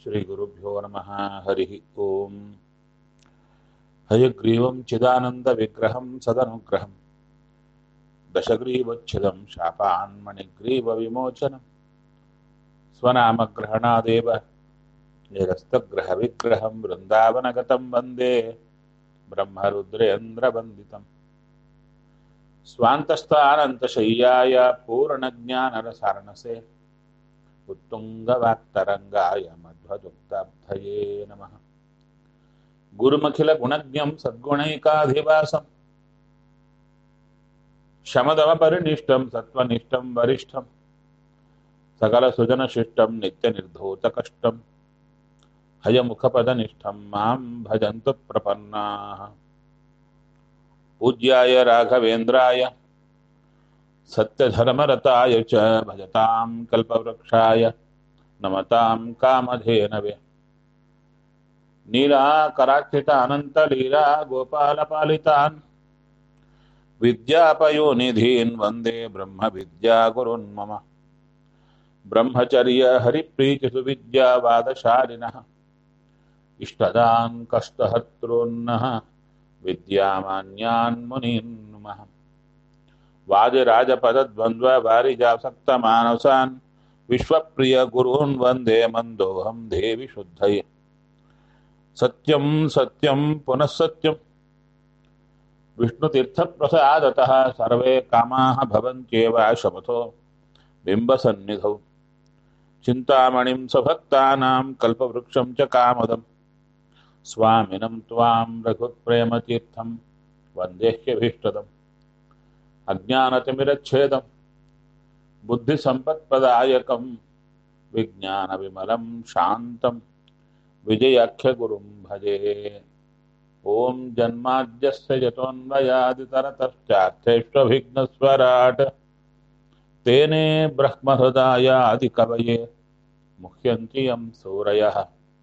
श्रीगुरुभ्यो नमः हरिः ओम् हयग्रीवं चिदानन्दविग्रहं सदनुग्रहं दशग्रीवच्छिदं शापान्मणिग्रीवविमोचनं स्वनामग्रहणादेव निरस्तग्रहविग्रहं वृन्दावनगतं वन्दे ब्रह्मरुद्रेन्द्रवन्दितम् स्वान्तस्थानन्तशय्याय पूर्णज्ञानरसारणसे उत्तुङ्गवाक्तरङ्गाय मध्वदुक्ताब्धये नमः गुरुमखिलगुणज्ञं सद्गुणैकाधिवासं शमदमपरिनिष्टं सत्त्वनिष्ठं वरिष्ठं सकलसुजनशिष्टं नित्यनिर्धूतकष्टं हयमुखपदनिष्ठं मां भजन्तु प्रपन्नाः पूज्याय राघवेन्द्राय सत्यधर्मरताय च भजतां कल्पवृक्षाय नमतां कामधेनवे नीलाकराक्षित अनन्तलीला गोपालपालितान् विद्यापयोनिधीन् वन्दे ब्रह्मविद्यागुरुन् मम ब्रह्मचर्य हरिप्रीतिसुविद्यावादशालिनः इष्टदान् कष्टहर्तॄन्नः विद्यामान्यान् मुनीन् नुमः वादिराजपदद्वन्द्ववारिजासक्तमानसान् विश्वप्रियगुरून् वन्दे मन्दोऽहं देवि शुद्धये सत्यं सत्यं पुनः सत्यं विष्णुतीर्थप्रसादतः सर्वे कामाः भवन्त्येव शपथो बिम्बसन्निधौ चिन्तामणिं स्वभक्तानां कल्पवृक्षं च कामदम् स्वामिनं त्वां रघुप्रेमतीर्थं वन्देह्यभीष्टदम् अज्ञानतिमिरच्छेदं बुद्धिसम्पत्प्रदायकं विज्ञानविमलं शान्तं विजयाख्यगुरुं भजे ॐ जन्माद्यस्य यतोऽन्वयादितरतश्चार्थेष्वभिघ्नस्वराट् तेने ब्रह्महृदायादिकवये मुह्यन्ति यं सूरयः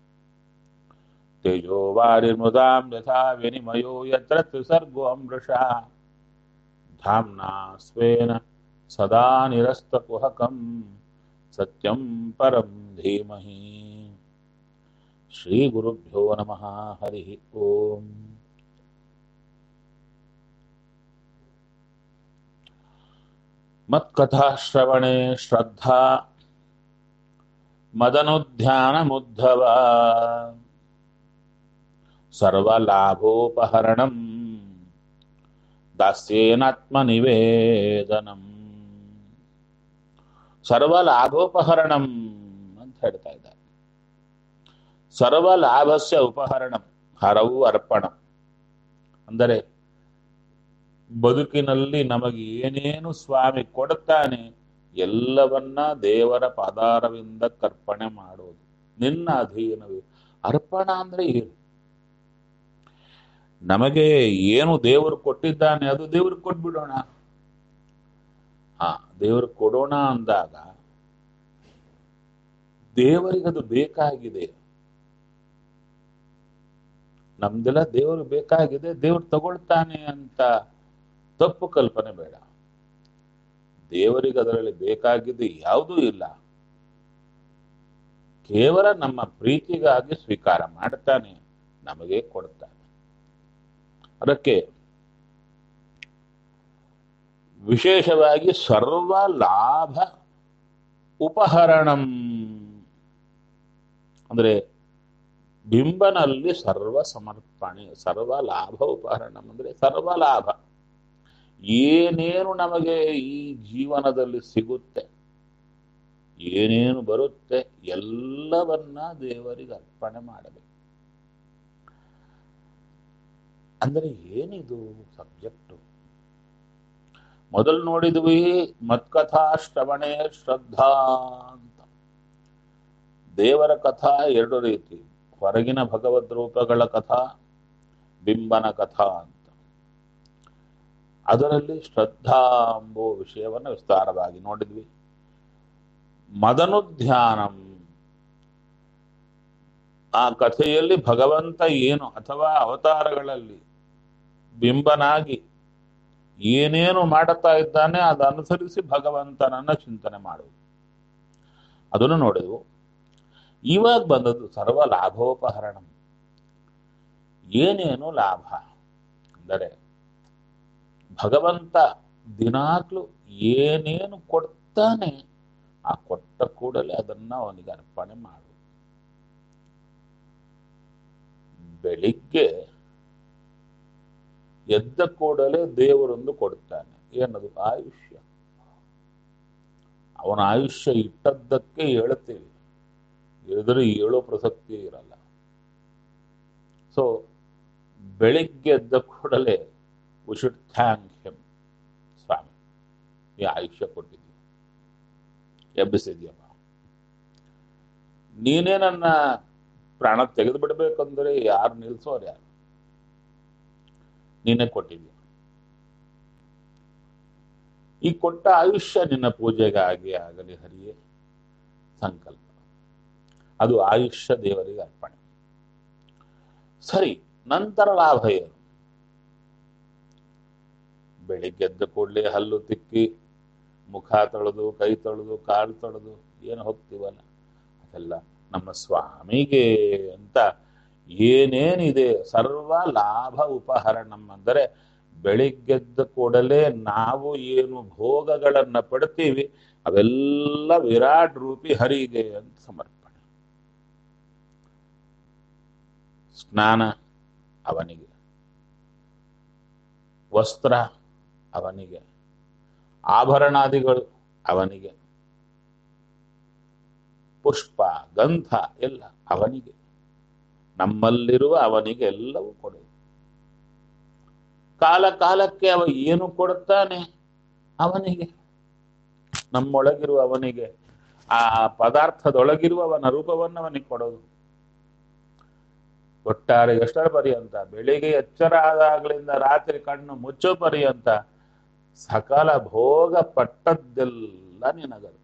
तेजो वारिमृदां यथा विनिमयो यत्र त्रिसर्गो अमृषा धाम्ना स्वेन सदा निरस्तकुहकं सत्यं परं धीमहि श्रीगुरुभ्यो नमः हरिः ओम् मत्कथाश्रवणे श्रद्धा मदनुध्यानमुद्धव सर्वलाभोपहरणम् ದಾಸ್ಯೇನಾತ್ಮನಿವೇದನಂ ಸರ್ವಲಾಭೋಪಹರಣಂ ಅಂತ ಹೇಳ್ತಾ ಇದ್ದಾರೆ ಸರ್ವಲಾಭಸ್ಯ ಉಪಹರಣಂ ಹರವು ಅರ್ಪಣಂ ಅಂದರೆ ಬದುಕಿನಲ್ಲಿ ನಮಗೆ ಏನೇನು ಸ್ವಾಮಿ ಕೊಡುತ್ತಾನೆ ಎಲ್ಲವನ್ನ ದೇವರ ಪಾದಾರವಿಂದ ಕರ್ಪಣೆ ಮಾಡೋದು ನಿನ್ನ ಅಧೀನವೇ ಅರ್ಪಣ ಅಂದ್ರೆ ಏನು ನಮಗೆ ಏನು ದೇವರು ಕೊಟ್ಟಿದ್ದಾನೆ ಅದು ದೇವ್ರಿಗೆ ಕೊಟ್ಬಿಡೋಣ ಹಾ ದೇವ್ರು ಕೊಡೋಣ ಅಂದಾಗ ದೇವರಿಗೆ ಅದು ಬೇಕಾಗಿದೆ ನಮ್ದೆಲ್ಲ ದೇವರು ಬೇಕಾಗಿದೆ ದೇವ್ರು ತಗೊಳ್ತಾನೆ ಅಂತ ತಪ್ಪು ಕಲ್ಪನೆ ಬೇಡ ದೇವರಿಗೆ ಅದರಲ್ಲಿ ಬೇಕಾಗಿದ್ದು ಯಾವುದೂ ಇಲ್ಲ ಕೇವಲ ನಮ್ಮ ಪ್ರೀತಿಗಾಗಿ ಸ್ವೀಕಾರ ಮಾಡ್ತಾನೆ ನಮಗೆ ಕೊಡ್ತಾನೆ ಅದಕ್ಕೆ ವಿಶೇಷವಾಗಿ ಸರ್ವ ಲಾಭ ಉಪಹರಣಂ ಅಂದ್ರೆ ಬಿಂಬನಲ್ಲಿ ಸರ್ವ ಸಮರ್ಪಣೆ ಸರ್ವ ಲಾಭ ಉಪಹರಣಂ ಅಂದ್ರೆ ಸರ್ವ ಲಾಭ ಏನೇನು ನಮಗೆ ಈ ಜೀವನದಲ್ಲಿ ಸಿಗುತ್ತೆ ಏನೇನು ಬರುತ್ತೆ ಎಲ್ಲವನ್ನ ದೇವರಿಗೆ ಅರ್ಪಣೆ ಮಾಡಬೇಕು ಅಂದ್ರೆ ಏನಿದು ಸಬ್ಜೆಕ್ಟು ಮೊದಲು ನೋಡಿದ್ವಿ ಮತ್ಕಥಾ ಶ್ರವಣೆ ಶ್ರದ್ಧಾ ಅಂತ ದೇವರ ಕಥಾ ಎರಡು ರೀತಿ ಹೊರಗಿನ ಭಗವದ್ ರೂಪಗಳ ಕಥಾ ಬಿಂಬನ ಕಥಾ ಅಂತ ಅದರಲ್ಲಿ ಶ್ರದ್ಧಾ ಎಂಬುವ ವಿಷಯವನ್ನು ವಿಸ್ತಾರವಾಗಿ ನೋಡಿದ್ವಿ ಮದನುಧ್ಯಾನಂ ಆ ಕಥೆಯಲ್ಲಿ ಭಗವಂತ ಏನು ಅಥವಾ ಅವತಾರಗಳಲ್ಲಿ ಬಿಂಬನಾಗಿ ಏನೇನು ಮಾಡುತ್ತಾ ಇದ್ದಾನೆ ಅದನುಸರಿಸಿ ಭಗವಂತನನ್ನ ಚಿಂತನೆ ಮಾಡುವುದು ಅದನ್ನು ನೋಡಿದೆವು ಇವಾಗ ಬಂದದ್ದು ಸರ್ವ ಲಾಭೋಪಹರಣ ಏನೇನು ಲಾಭ ಅಂದರೆ ಭಗವಂತ ದಿನಾಗ್ಲೂ ಏನೇನು ಕೊಡ್ತಾನೆ ಆ ಕೊಟ್ಟ ಕೂಡಲೇ ಅದನ್ನ ಅವನಿಗೆ ಅರ್ಪಣೆ ಮಾಡು ಬೆಳಿಗ್ಗೆ ಎದ್ದ ಕೂಡಲೇ ದೇವರೊಂದು ಕೊಡ್ತಾನೆ ಏನದು ಆಯುಷ್ಯ ಅವನ ಆಯುಷ್ಯ ಇಟ್ಟದ್ದಕ್ಕೆ ಹೇಳ್ತೀವಿ ಎದುರು ಹೇಳೋ ಪ್ರಸಕ್ತಿ ಇರಲ್ಲ ಸೊ ಬೆಳಿಗ್ಗೆ ಎದ್ದ ಕೂಡಲೇ ವಿ ಶುಡ್ ಥ್ಯಾಂಕ್ ಹಿಮ್ ಸ್ವಾಮಿ ಈ ಆಯುಷ್ಯ ಕೊಟ್ಟಿದ್ದೀವಿ ಎಬ್ಬಿಸಿದ್ಯಮ್ಮ ನೀನೇ ನನ್ನ ಪ್ರಾಣ ತೆಗೆದು ಬಿಡಬೇಕಂದ್ರೆ ಯಾರು ನಿಲ್ಸೋರು ಯಾರು ನೀನೇ ಕೊಟ್ಟಿದ್ಯ ಈ ಕೊಟ್ಟ ಆಯುಷ್ಯ ನಿನ್ನ ಪೂಜೆಗಾಗಿ ಆಗಲಿ ಹರಿಯೇ ಸಂಕಲ್ಪ ಅದು ಆಯುಷ್ಯ ದೇವರಿಗೆ ಅರ್ಪಣೆ ಸರಿ ನಂತರ ಲಾಭ ಏನು ಬೆಳಿಗ್ಗೆ ಎದ್ದ ಕೂಡಲೇ ಹಲ್ಲು ತಿಕ್ಕಿ ಮುಖ ತೊಳೆದು ಕೈ ತೊಳೆದು ಕಾಲು ತೊಳೆದು ಏನು ಹೋಗ್ತೀವಲ್ಲ ಅದೆಲ್ಲ ನಮ್ಮ ಸ್ವಾಮಿಗೆ ಅಂತ ಏನೇನಿದೆ ಸರ್ವ ಲಾಭ ಉಪಹರಣಂ ಅಂದರೆ ಬೆಳಿಗ್ಗೆದ್ದ ಕೂಡಲೇ ನಾವು ಏನು ಭೋಗಗಳನ್ನ ಪಡ್ತೀವಿ ಅವೆಲ್ಲ ವಿರಾಟ್ ರೂಪಿ ಹರಿಗೆ ಅಂತ ಸಮರ್ಪಣೆ ಸ್ನಾನ ಅವನಿಗೆ ವಸ್ತ್ರ ಅವನಿಗೆ ಆಭರಣಾದಿಗಳು ಅವನಿಗೆ ಪುಷ್ಪ ಗಂಧ ಎಲ್ಲ ಅವನಿಗೆ ನಮ್ಮಲ್ಲಿರುವ ಅವನಿಗೆ ಎಲ್ಲವೂ ಕೊಡು ಕಾಲ ಕಾಲಕ್ಕೆ ಅವ ಏನು ಕೊಡುತ್ತಾನೆ ಅವನಿಗೆ ನಮ್ಮೊಳಗಿರುವ ಅವನಿಗೆ ಆ ಪದಾರ್ಥದೊಳಗಿರುವ ಅವನ ರೂಪವನ್ನು ಅವನಿಗೆ ಕೊಡೋದು ಒಟ್ಟಾರೆ ಎಷ್ಟರ ಪರ್ಯಂತ ಬೆಳಿಗ್ಗೆ ಎಚ್ಚರ ಆದಾಗ್ಲಿಂದ ರಾತ್ರಿ ಕಣ್ಣು ಮುಚ್ಚೋ ಪರ್ಯಂತ ಸಕಲ ಭೋಗ ಪಟ್ಟದ್ದೆಲ್ಲ ನಿನಗರ್ಪಿತ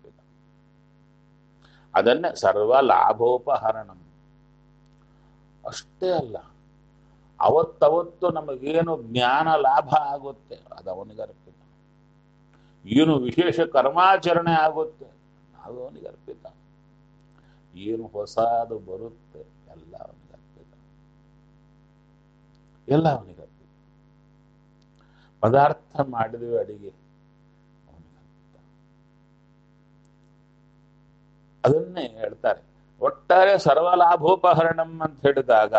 ಅದನ್ನೇ ಸರ್ವ ಲಾಭೋಪಹರಣಂ ಅಷ್ಟೇ ಅಲ್ಲ ಅವತ್ತವತ್ತು ನಮಗೇನು ಜ್ಞಾನ ಲಾಭ ಆಗುತ್ತೆ ಅದು ಅವನಿಗೆ ಅರ್ಪಿತ ಏನು ವಿಶೇಷ ಕರ್ಮಾಚರಣೆ ಆಗುತ್ತೆ ಅದು ಅವನಿಗೆ ಅರ್ಪಿತ ಏನು ಹೊಸದು ಬರುತ್ತೆ ಎಲ್ಲ ಅವನಿಗೆ ಅರ್ಪಿತ ಎಲ್ಲ ಅವನಿಗೆ ಅರ್ಪಿತ ಪದಾರ್ಥ ಮಾಡಿದ್ವಿ ಅಡಿಗೆ ಅವನಿಗೆ ಅರ್ಪಿತ ಅದನ್ನೇ ಹೇಳ್ತಾರೆ ಒಟ್ಟಾರೆ ಸರ್ವಲಾಭೋಪಹರಣಂ ಅಂತ ಹೇಳಿದಾಗ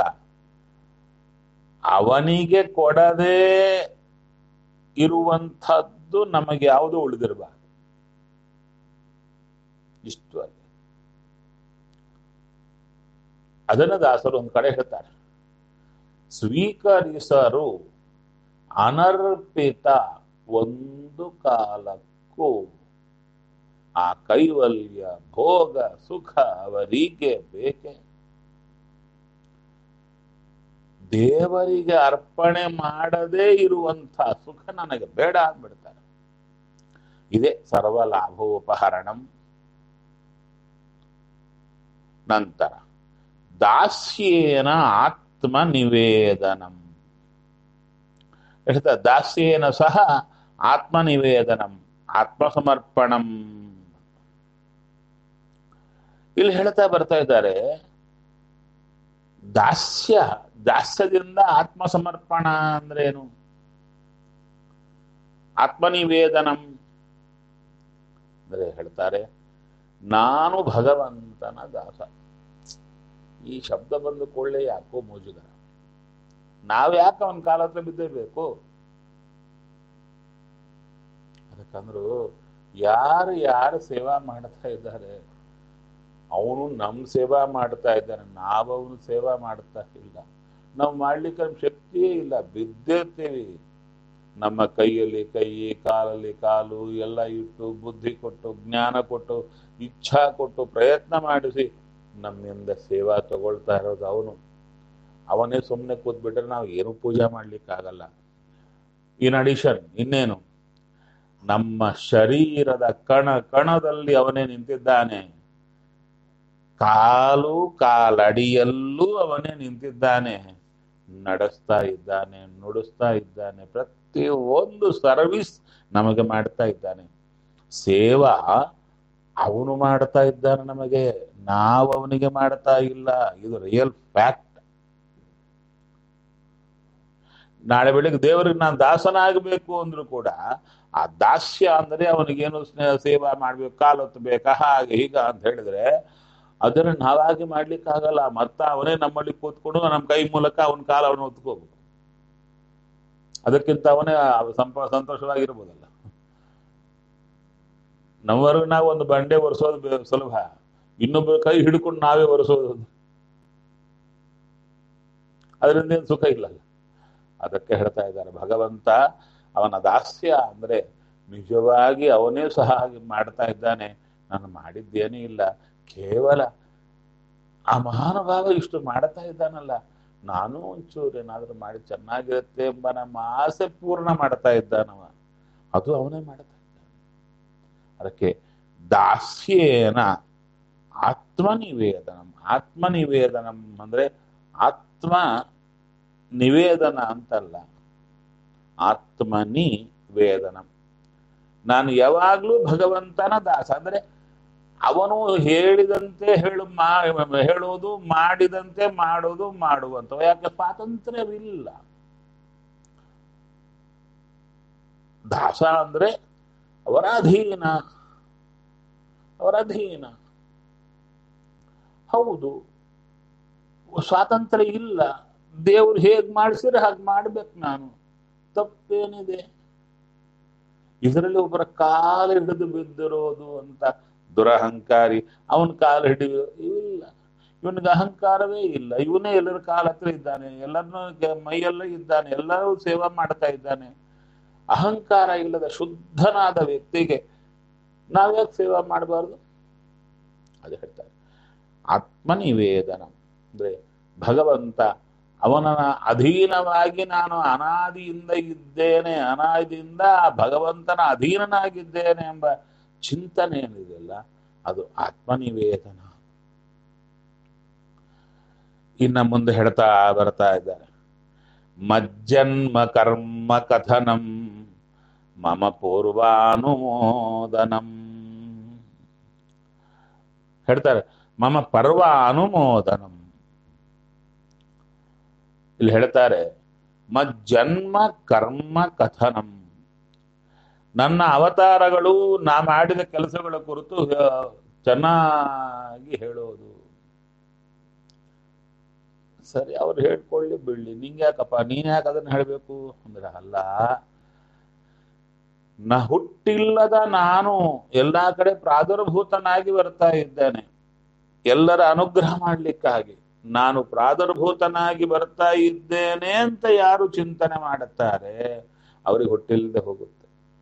ಅವನಿಗೆ ಕೊಡದೆ ಇರುವಂಥದ್ದು ನಮಗೆ ಯಾವುದು ಉಳಿದಿರಬಾರದು ಇಷ್ಟು ಅಲ್ಲಿ ಅದನ್ನ ದಾಸರು ಒಂದು ಕಡೆ ಹೇಳ್ತಾರೆ ಸ್ವೀಕರಿಸರು ಅನರ್ಪಿತ ಒಂದು ಕಾಲಕ್ಕೂ ಆ ಕೈವಲ್ಯ ಭೋಗ ಸುಖ ಅವರಿಗೆ ಬೇಕೆ ದೇವರಿಗೆ ಅರ್ಪಣೆ ಮಾಡದೇ ಇರುವಂಥ ಸುಖ ನನಗೆ ಬೇಡ ಅಂದ್ಬಿಡ್ತಾರೆ ಇದೇ ಸರ್ವ ಲಾಭೋಪಹರಣಂ ನಂತರ ದಾಸ್ಯೇನ ಆತ್ಮ ನಿವೇದನಂ ಹೇಳ್ತಾ ದಾಸ್ಯೇನ ಸಹ ಆತ್ಮ ನಿವೇದನಂ ಆತ್ಮಸಮರ್ಪಣಂ ಇಲ್ಲಿ ಹೇಳ್ತಾ ಬರ್ತಾ ಇದ್ದಾರೆ ದಾಸ್ಯ ದಾಸ್ಯದಿಂದ ಆತ್ಮಸಮರ್ಪಣ ಅಂದ್ರೆ ಏನು ಆತ್ಮನಿವೇದನಂ ಅಂದ್ರೆ ಹೇಳ್ತಾರೆ ನಾನು ಭಗವಂತನ ದಾಸ ಈ ಶಬ್ದ ಬಂದು ಕೊಳ್ಳೆ ಯಾಕೋ ಮುಜುಗರ ನಾವ್ ಯಾಕೆ ಅವನ ಕಾಲ ಹತ್ರ ಬಿದ್ದೇಬೇಕು ಅದಕ್ಕಂದ್ರು ಯಾರು ಯಾರು ಸೇವಾ ಮಾಡ್ತಾ ಇದ್ದಾರೆ ಅವನು ನಮ್ ಸೇವಾ ಮಾಡ್ತಾ ಇದ್ದಾನೆ ನಾವು ಅವನು ಸೇವಾ ಮಾಡ್ತಾ ಇಲ್ಲ ನಾವು ಮಾಡ್ಲಿಕ್ಕೆ ನಮ್ ಶಕ್ತಿಯೇ ಇಲ್ಲ ಬಿದ್ದಿರ್ತೀವಿ ನಮ್ಮ ಕೈಯಲ್ಲಿ ಕೈ ಕಾಲಲ್ಲಿ ಕಾಲು ಎಲ್ಲ ಇಟ್ಟು ಬುದ್ಧಿ ಕೊಟ್ಟು ಜ್ಞಾನ ಕೊಟ್ಟು ಇಚ್ಛಾ ಕೊಟ್ಟು ಪ್ರಯತ್ನ ಮಾಡಿಸಿ ನಮ್ಮಿಂದ ಸೇವಾ ತಗೊಳ್ತಾ ಇರೋದು ಅವನು ಅವನೇ ಸುಮ್ಮನೆ ಕೂತ್ಬಿಟ್ರೆ ನಾವು ಏನು ಪೂಜೆ ಮಾಡ್ಲಿಕ್ಕಾಗಲ್ಲ ಇನ್ ಅಡಿಷನ್ ಇನ್ನೇನು ನಮ್ಮ ಶರೀರದ ಕಣ ಕಣದಲ್ಲಿ ಅವನೇ ನಿಂತಿದ್ದಾನೆ ಕಾಲು ಕಾಲಡಿಯಲ್ಲೂ ಅವನೇ ನಿಂತಿದ್ದಾನೆ ನಡೆಸ್ತಾ ಇದ್ದಾನೆ ನುಡಿಸ್ತಾ ಇದ್ದಾನೆ ಪ್ರತಿ ಒಂದು ಸರ್ವಿಸ್ ನಮಗೆ ಮಾಡ್ತಾ ಇದ್ದಾನೆ ಸೇವಾ ಅವನು ಮಾಡ್ತಾ ಇದ್ದಾನೆ ನಮಗೆ ನಾವು ಅವನಿಗೆ ಮಾಡ್ತಾ ಇಲ್ಲ ಇದು ರಿಯಲ್ ಫ್ಯಾಕ್ಟ್ ನಾಳೆ ಬೆಳಿಗ್ಗೆ ದೇವರಿಗೆ ನಾನು ದಾಸನಾಗಬೇಕು ಅಂದ್ರೂ ಕೂಡ ಆ ದಾಸ್ಯ ಅಂದ್ರೆ ಅವನಿಗೇನು ಸ್ನೇಹ ಸೇವಾ ಮಾಡ್ಬೇಕು ಕಾಲೊತ್ತಬೇಕಾ ಹಾಗೆ ಹೀಗ ಅಂತ ಹೇಳಿದ್ರೆ ಅದನ್ನ ನಾವಾಗಿ ಮಾಡ್ಲಿಕ್ಕಾಗಲ್ಲ ಮತ್ತ ಅವನೇ ನಮ್ಮಲ್ಲಿ ಕೂತ್ಕೊಂಡು ನಮ್ಮ ಕೈ ಮೂಲಕ ಅವನ ಕಾಲ ಅವನು ಒತ್ಕೋಬೇಕು ಅದಕ್ಕಿಂತ ಅವನೇ ಸಂಪ ಸಂತೋಷವಾಗಿರ್ಬೋದಲ್ಲ ನಮ್ಮವರೆಗೆ ನಾವು ಒಂದು ಬಂಡೆ ಒರೆಸೋದು ಬೆ- ಸುಲಭ ಇನ್ನೊಬ್ಬರ ಕೈ ಹಿಡ್ಕೊಂಡು ನಾವೇ ಒರೆಸೋದು ಅದರಿಂದ ಏನು ಸುಖ ಇಲ್ಲ ಅದಕ್ಕೆ ಹೇಳ್ತಾ ಇದ್ದಾರೆ ಭಗವಂತ ಅವನ ದಾಸ್ಯ ಅಂದ್ರೆ ನಿಜವಾಗಿ ಅವನೇ ಸಹ ಹಾಗೆ ಮಾಡ್ತಾ ಇದ್ದಾನೆ ನಾನು ಮಾಡಿದ್ದೇನೇ ಇಲ್ಲ ಕೇವಲ ಆ ಮಹಾನುಭಾವ ಇಷ್ಟು ಮಾಡ್ತಾ ಇದ್ದಾನಲ್ಲ ನಾನು ಒಂಚೂರು ಏನಾದ್ರೂ ಮಾಡಿ ಚೆನ್ನಾಗಿರುತ್ತೆ ಎಂಬ ನಮ್ಮ ಆಸೆ ಪೂರ್ಣ ಮಾಡ್ತಾ ಇದ್ದಾನವ ಅದು ಅವನೇ ಮಾಡ್ತಾ ಇದ್ದಾನೆ ಅದಕ್ಕೆ ದಾಸ್ಯೇನ ಆತ್ಮನಿವೇದನಂ ಆತ್ಮನಿವೇದನಂ ಅಂದ್ರೆ ಆತ್ಮ ನಿವೇದನ ಅಂತಲ್ಲ ಆತ್ಮನಿ ವೇದನಂ ನಾನು ಯಾವಾಗ್ಲೂ ಭಗವಂತನ ದಾಸ ಅಂದ್ರೆ ಅವನು ಹೇಳಿದಂತೆ ಹೇಳು ಮಾ ಹೇಳೋದು ಮಾಡಿದಂತೆ ಮಾಡೋದು ಮಾಡುವಂತ ಯಾಕೆ ಸ್ವಾತಂತ್ರ್ಯವಿಲ್ಲ ದಾಸ ಅಂದ್ರೆ ಅವರ ಅಧೀನ ಅವರ ಅಧೀನ ಹೌದು ಸ್ವಾತಂತ್ರ್ಯ ಇಲ್ಲ ದೇವ್ರು ಹೇಗ್ ಮಾಡಿಸಿದ್ರೆ ಹಾಗೆ ಮಾಡ್ಬೇಕು ನಾನು ತಪ್ಪೇನಿದೆ ಇದರಲ್ಲಿ ಒಬ್ಬರ ಕಾಲು ಹಿಡಿದು ಬಿದ್ದಿರೋದು ಅಂತ ದುರಹಂಕಾರಿ ಅವನ ಕಾಲು ಹಿಡಿದು ಇಲ್ಲ ಇವನಿಗೆ ಅಹಂಕಾರವೇ ಇಲ್ಲ ಇವನೇ ಎಲ್ಲರ ಕಾಲ ಹತ್ರ ಇದ್ದಾನೆ ಎಲ್ಲರನ್ನೂ ಗೆ- ಮೈಯೆಲ್ಲ ಇದ್ದಾನೆ ಎಲ್ಲರೂ ಸೇವಾ ಮಾಡ್ತಾ ಇದ್ದಾನೆ ಅಹಂಕಾರ ಇಲ್ಲದ ಶುದ್ಧನಾದ ವ್ಯಕ್ತಿಗೆ ನಾವ್ಯಾಕೆ ಸೇವಾ ಮಾಡಬಾರ್ದು ಅದು ಹೇಳ್ತಾರೆ ಆತ್ಮನಿವೇದನ ಅಂದ್ರೆ ಭಗವಂತ ಅವನ ಅಧೀನವಾಗಿ ನಾನು ಅನಾದಿಯಿಂದ ಇದ್ದೇನೆ ಅನಾದಿಯಿಂದ ಆ ಭಗವಂತನ ಅಧೀನನಾಗಿದ್ದೇನೆ ಎಂಬ ಚಿಂತನೆ ಏನಿದೆಯಲ್ಲ ಅದು ಆತ್ಮನಿವೇದನ ಇನ್ನ ಮುಂದೆ ಹೇಳ್ತಾ ಬರ್ತಾ ಇದ್ದಾರೆ ಮಜ್ಜನ್ಮ ಕರ್ಮ ಕಥನಂ ಮಮ ಪೂರ್ವಾನುಮೋದನಂ ಹೇಳ್ತಾರೆ ಮಮ ಪರ್ವಾನುಮೋದನಂ ಇಲ್ಲಿ ಹೇಳ್ತಾರೆ ಮಜ್ಜನ್ಮ ಕರ್ಮ ಕಥನಂ ನನ್ನ ಅವತಾರಗಳು ನಾ ಮಾಡಿದ ಕೆಲಸಗಳ ಕುರಿತು ಆ, ಚೆನ್ನಾಗಿ ಹೇಳೋದು ಸರಿ ಅವ್ರು ಹೇಳ್ಕೊಳ್ಳಿ ಬಿಡ್ಲಿ ನಿಂಗೆ ಯಾಕಪ್ಪ ನೀನ್ ಯಾಕೆ ಅದನ್ನ ಹೇಳ್ಬೇಕು ಅಂದ್ರೆ ಅಲ್ಲ ನ ಹುಟ್ಟಿಲ್ಲದ ನಾನು ಎಲ್ಲಾ ಕಡೆ ಪ್ರಾದುರ್ಭೂತನಾಗಿ ಬರ್ತಾ ಇದ್ದೇನೆ ಎಲ್ಲರ ಅನುಗ್ರಹ ಮಾಡ್ಲಿಕ್ಕಾಗಿ ನಾನು ಪ್ರಾದುರ್ಭೂತನಾಗಿ ಬರ್ತಾ ಇದ್ದೇನೆ ಅಂತ ಯಾರು ಚಿಂತನೆ ಮಾಡುತ್ತಾರೆ ಅವ್ರಿಗೆ ಹುಟ್ಟಿಲ್ಲದೆ ಹೋಗುತ್ತೆ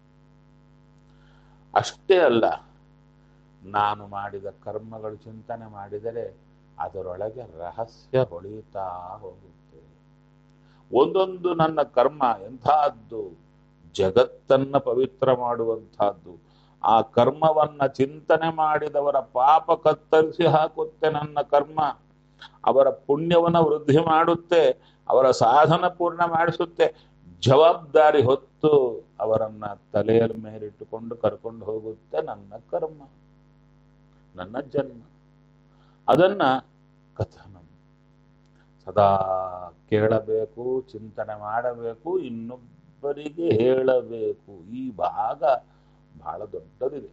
ಅಷ್ಟೇ ಅಲ್ಲ ನಾನು ಮಾಡಿದ ಕರ್ಮಗಳು ಚಿಂತನೆ ಮಾಡಿದರೆ ಅದರೊಳಗೆ ರಹಸ್ಯ ಹೊಳೆಯುತ್ತಾ ಹೋಗುತ್ತೆ ಒಂದೊಂದು ನನ್ನ ಕರ್ಮ ಎಂಥದ್ದು ಜಗತ್ತನ್ನ ಪವಿತ್ರ ಮಾಡುವಂತಹದ್ದು ಆ ಕರ್ಮವನ್ನ ಚಿಂತನೆ ಮಾಡಿದವರ ಪಾಪ ಕತ್ತರಿಸಿ ಹಾಕುತ್ತೆ ನನ್ನ ಕರ್ಮ ಅವರ ಪುಣ್ಯವನ್ನ ವೃದ್ಧಿ ಮಾಡುತ್ತೆ ಅವರ ಸಾಧನ ಪೂರ್ಣ ಮಾಡಿಸುತ್ತೆ ಜವಾಬ್ದಾರಿ ಹೊತ್ತು ಅವರನ್ನ ತಲೆಯ ಮೇಲಿಟ್ಟುಕೊಂಡು ಕರ್ಕೊಂಡು ಹೋಗುತ್ತೆ ನನ್ನ ಕರ್ಮ ನನ್ನ ಜನ್ಮ ಅದನ್ನ ಕಥನ ಸದಾ ಕೇಳಬೇಕು ಚಿಂತನೆ ಮಾಡಬೇಕು ಇನ್ನೊಬ್ಬರಿಗೆ ಹೇಳಬೇಕು ಈ ಭಾಗ ಬಹಳ ದೊಡ್ಡದಿದೆ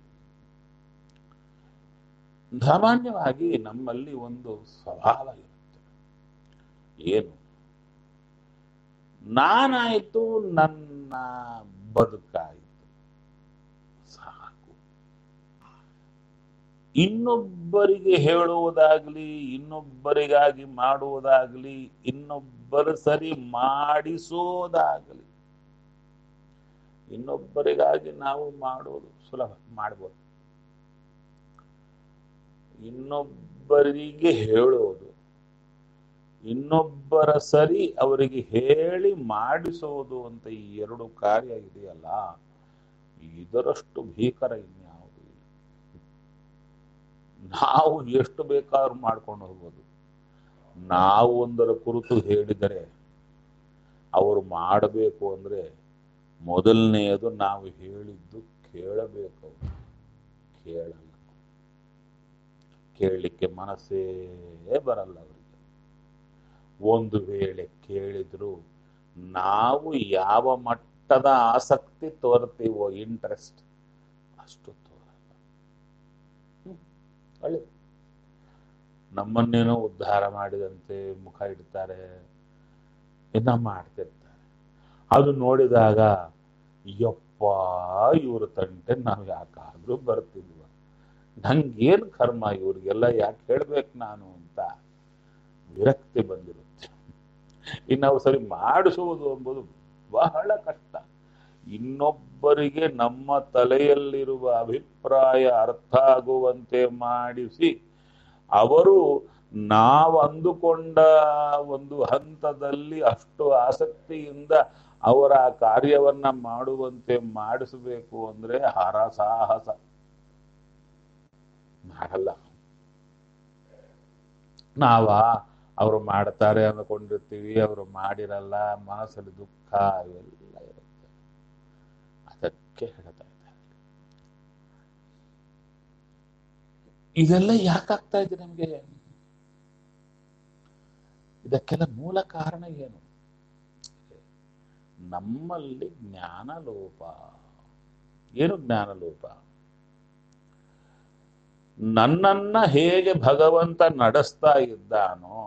ಸಾಮಾನ್ಯವಾಗಿ ನಮ್ಮಲ್ಲಿ ಒಂದು ಸ್ವಭಾವ ಇರುತ್ತೆ ಏನು ನಾನಾಯ್ತು ನನ್ನ ಬದುಕಾಯಿತು ಸಾಕು ಇನ್ನೊಬ್ಬರಿಗೆ ಹೇಳುವುದಾಗ್ಲಿ ಇನ್ನೊಬ್ಬರಿಗಾಗಿ ಮಾಡುವುದಾಗ್ಲಿ ಇನ್ನೊಬ್ಬರು ಸರಿ ಮಾಡಿಸೋದಾಗ್ಲಿ ಇನ್ನೊಬ್ಬರಿಗಾಗಿ ನಾವು ಮಾಡುವುದು ಸುಲಭ ಮಾಡ್ಬೋದು ಇನ್ನೊಬ್ಬರಿಗೆ ಹೇಳೋದು ಇನ್ನೊಬ್ಬರ ಸರಿ ಅವರಿಗೆ ಹೇಳಿ ಮಾಡಿಸೋದು ಅಂತ ಈ ಎರಡು ಕಾರ್ಯ ಇದೆಯಲ್ಲ ಇದರಷ್ಟು ಭೀಕರ ಇನ್ಯಾವುದು ಇಲ್ಲ ನಾವು ಎಷ್ಟು ಬೇಕಾದ್ರೂ ಮಾಡ್ಕೊಂಡು ಹೋಗ್ಬೋದು ನಾವು ಒಂದರ ಕುರಿತು ಹೇಳಿದರೆ ಅವರು ಮಾಡಬೇಕು ಅಂದ್ರೆ ಮೊದಲನೆಯದು ನಾವು ಹೇಳಿದ್ದು ಕೇಳಬೇಕು ಅವರು ಕೇಳಲ್ಲ ಕೇಳಲಿಕ್ಕೆ ಮನಸ್ಸೇ ಬರಲ್ಲ ಅವರಿಗೆ ಒಂದು ವೇಳೆ ಕೇಳಿದ್ರು ನಾವು ಯಾವ ಮಟ್ಟದ ಆಸಕ್ತಿ ತೋರ್ತೀವೋ ಇಂಟ್ರೆಸ್ಟ್ ಅಷ್ಟು ತೋರಲ್ಲ ಹ್ಮ್, ಒಳ್ಳೆದು ನಮ್ಮನ್ನೇನೋ ಉದ್ಧಾರ ಮಾಡಿದಂತೆ ಮುಖ ಇಡ್ತಾರೆ ಇನ್ನ ಮಾಡ್ತಿರ್ತಾರೆ ಅದು ನೋಡಿದಾಗ ಯಪ್ಪ ಇವ್ರ ತಂಟೆ ನಾವು ಯಾಕಾದ್ರೂ ಬರ್ತಿದ್ವ ನಂಗೇನ್ ಕರ್ಮ ಇವ್ರಿಗೆಲ್ಲ ಯಾಕೆ ಹೇಳ್ಬೇಕು ನಾನು ಅಂತ ವಿರಕ್ತಿ ಬಂದಿರುತ್ತೆ ಇನ್ನು ನಾವು ಸರಿ ಮಾಡಿಸುವುದು ಎಂಬುದು ಬಹಳ ಕಷ್ಟ ಇನ್ನೊಬ್ಬರಿಗೆ ನಮ್ಮ ತಲೆಯಲ್ಲಿರುವ ಅಭಿಪ್ರಾಯ ಅರ್ಥ ಆಗುವಂತೆ ಮಾಡಿಸಿ ಅವರು ನಾವು ಅಂದುಕೊಂಡ ಒಂದು ಹಂತದಲ್ಲಿ ಅಷ್ಟು ಆಸಕ್ತಿಯಿಂದ ಅವರ ಆ ಕಾರ್ಯವನ್ನ ಮಾಡುವಂತೆ ಮಾಡಿಸಬೇಕು ಅಂದ್ರೆ ಹರಸಾಹಸ ಮಾಡಲ್ಲ ನಾವ ಅವರು ಮಾಡ್ತಾರೆ ಅಂದ್ಕೊಂಡಿರ್ತೀವಿ ಅವರು ಮಾಡಿರಲ್ಲ ಮನಸ್ಸಲ್ಲಿ ದುಃಖ ಇವೆಲ್ಲ ಇರುತ್ತೆ ಅದಕ್ಕೆ ಹೇಳ್ತಾ ಇದ್ದಾರೆ ಇದೆಲ್ಲ ಯಾಕಾಗ್ತಾ ಇದೆ ನಮ್ಗೆ ಇದಕ್ಕೆಲ್ಲ ಮೂಲ ಕಾರಣ ಏನು ನಮ್ಮಲ್ಲಿ ಜ್ಞಾನ ಲೋಪ ಏನು ಜ್ಞಾನ ಲೋಪ ನನ್ನನ್ನ ಹೇಗೆ ಭಗವಂತ ನಡೆಸ್ತಾ ಇದ್ದಾನೋ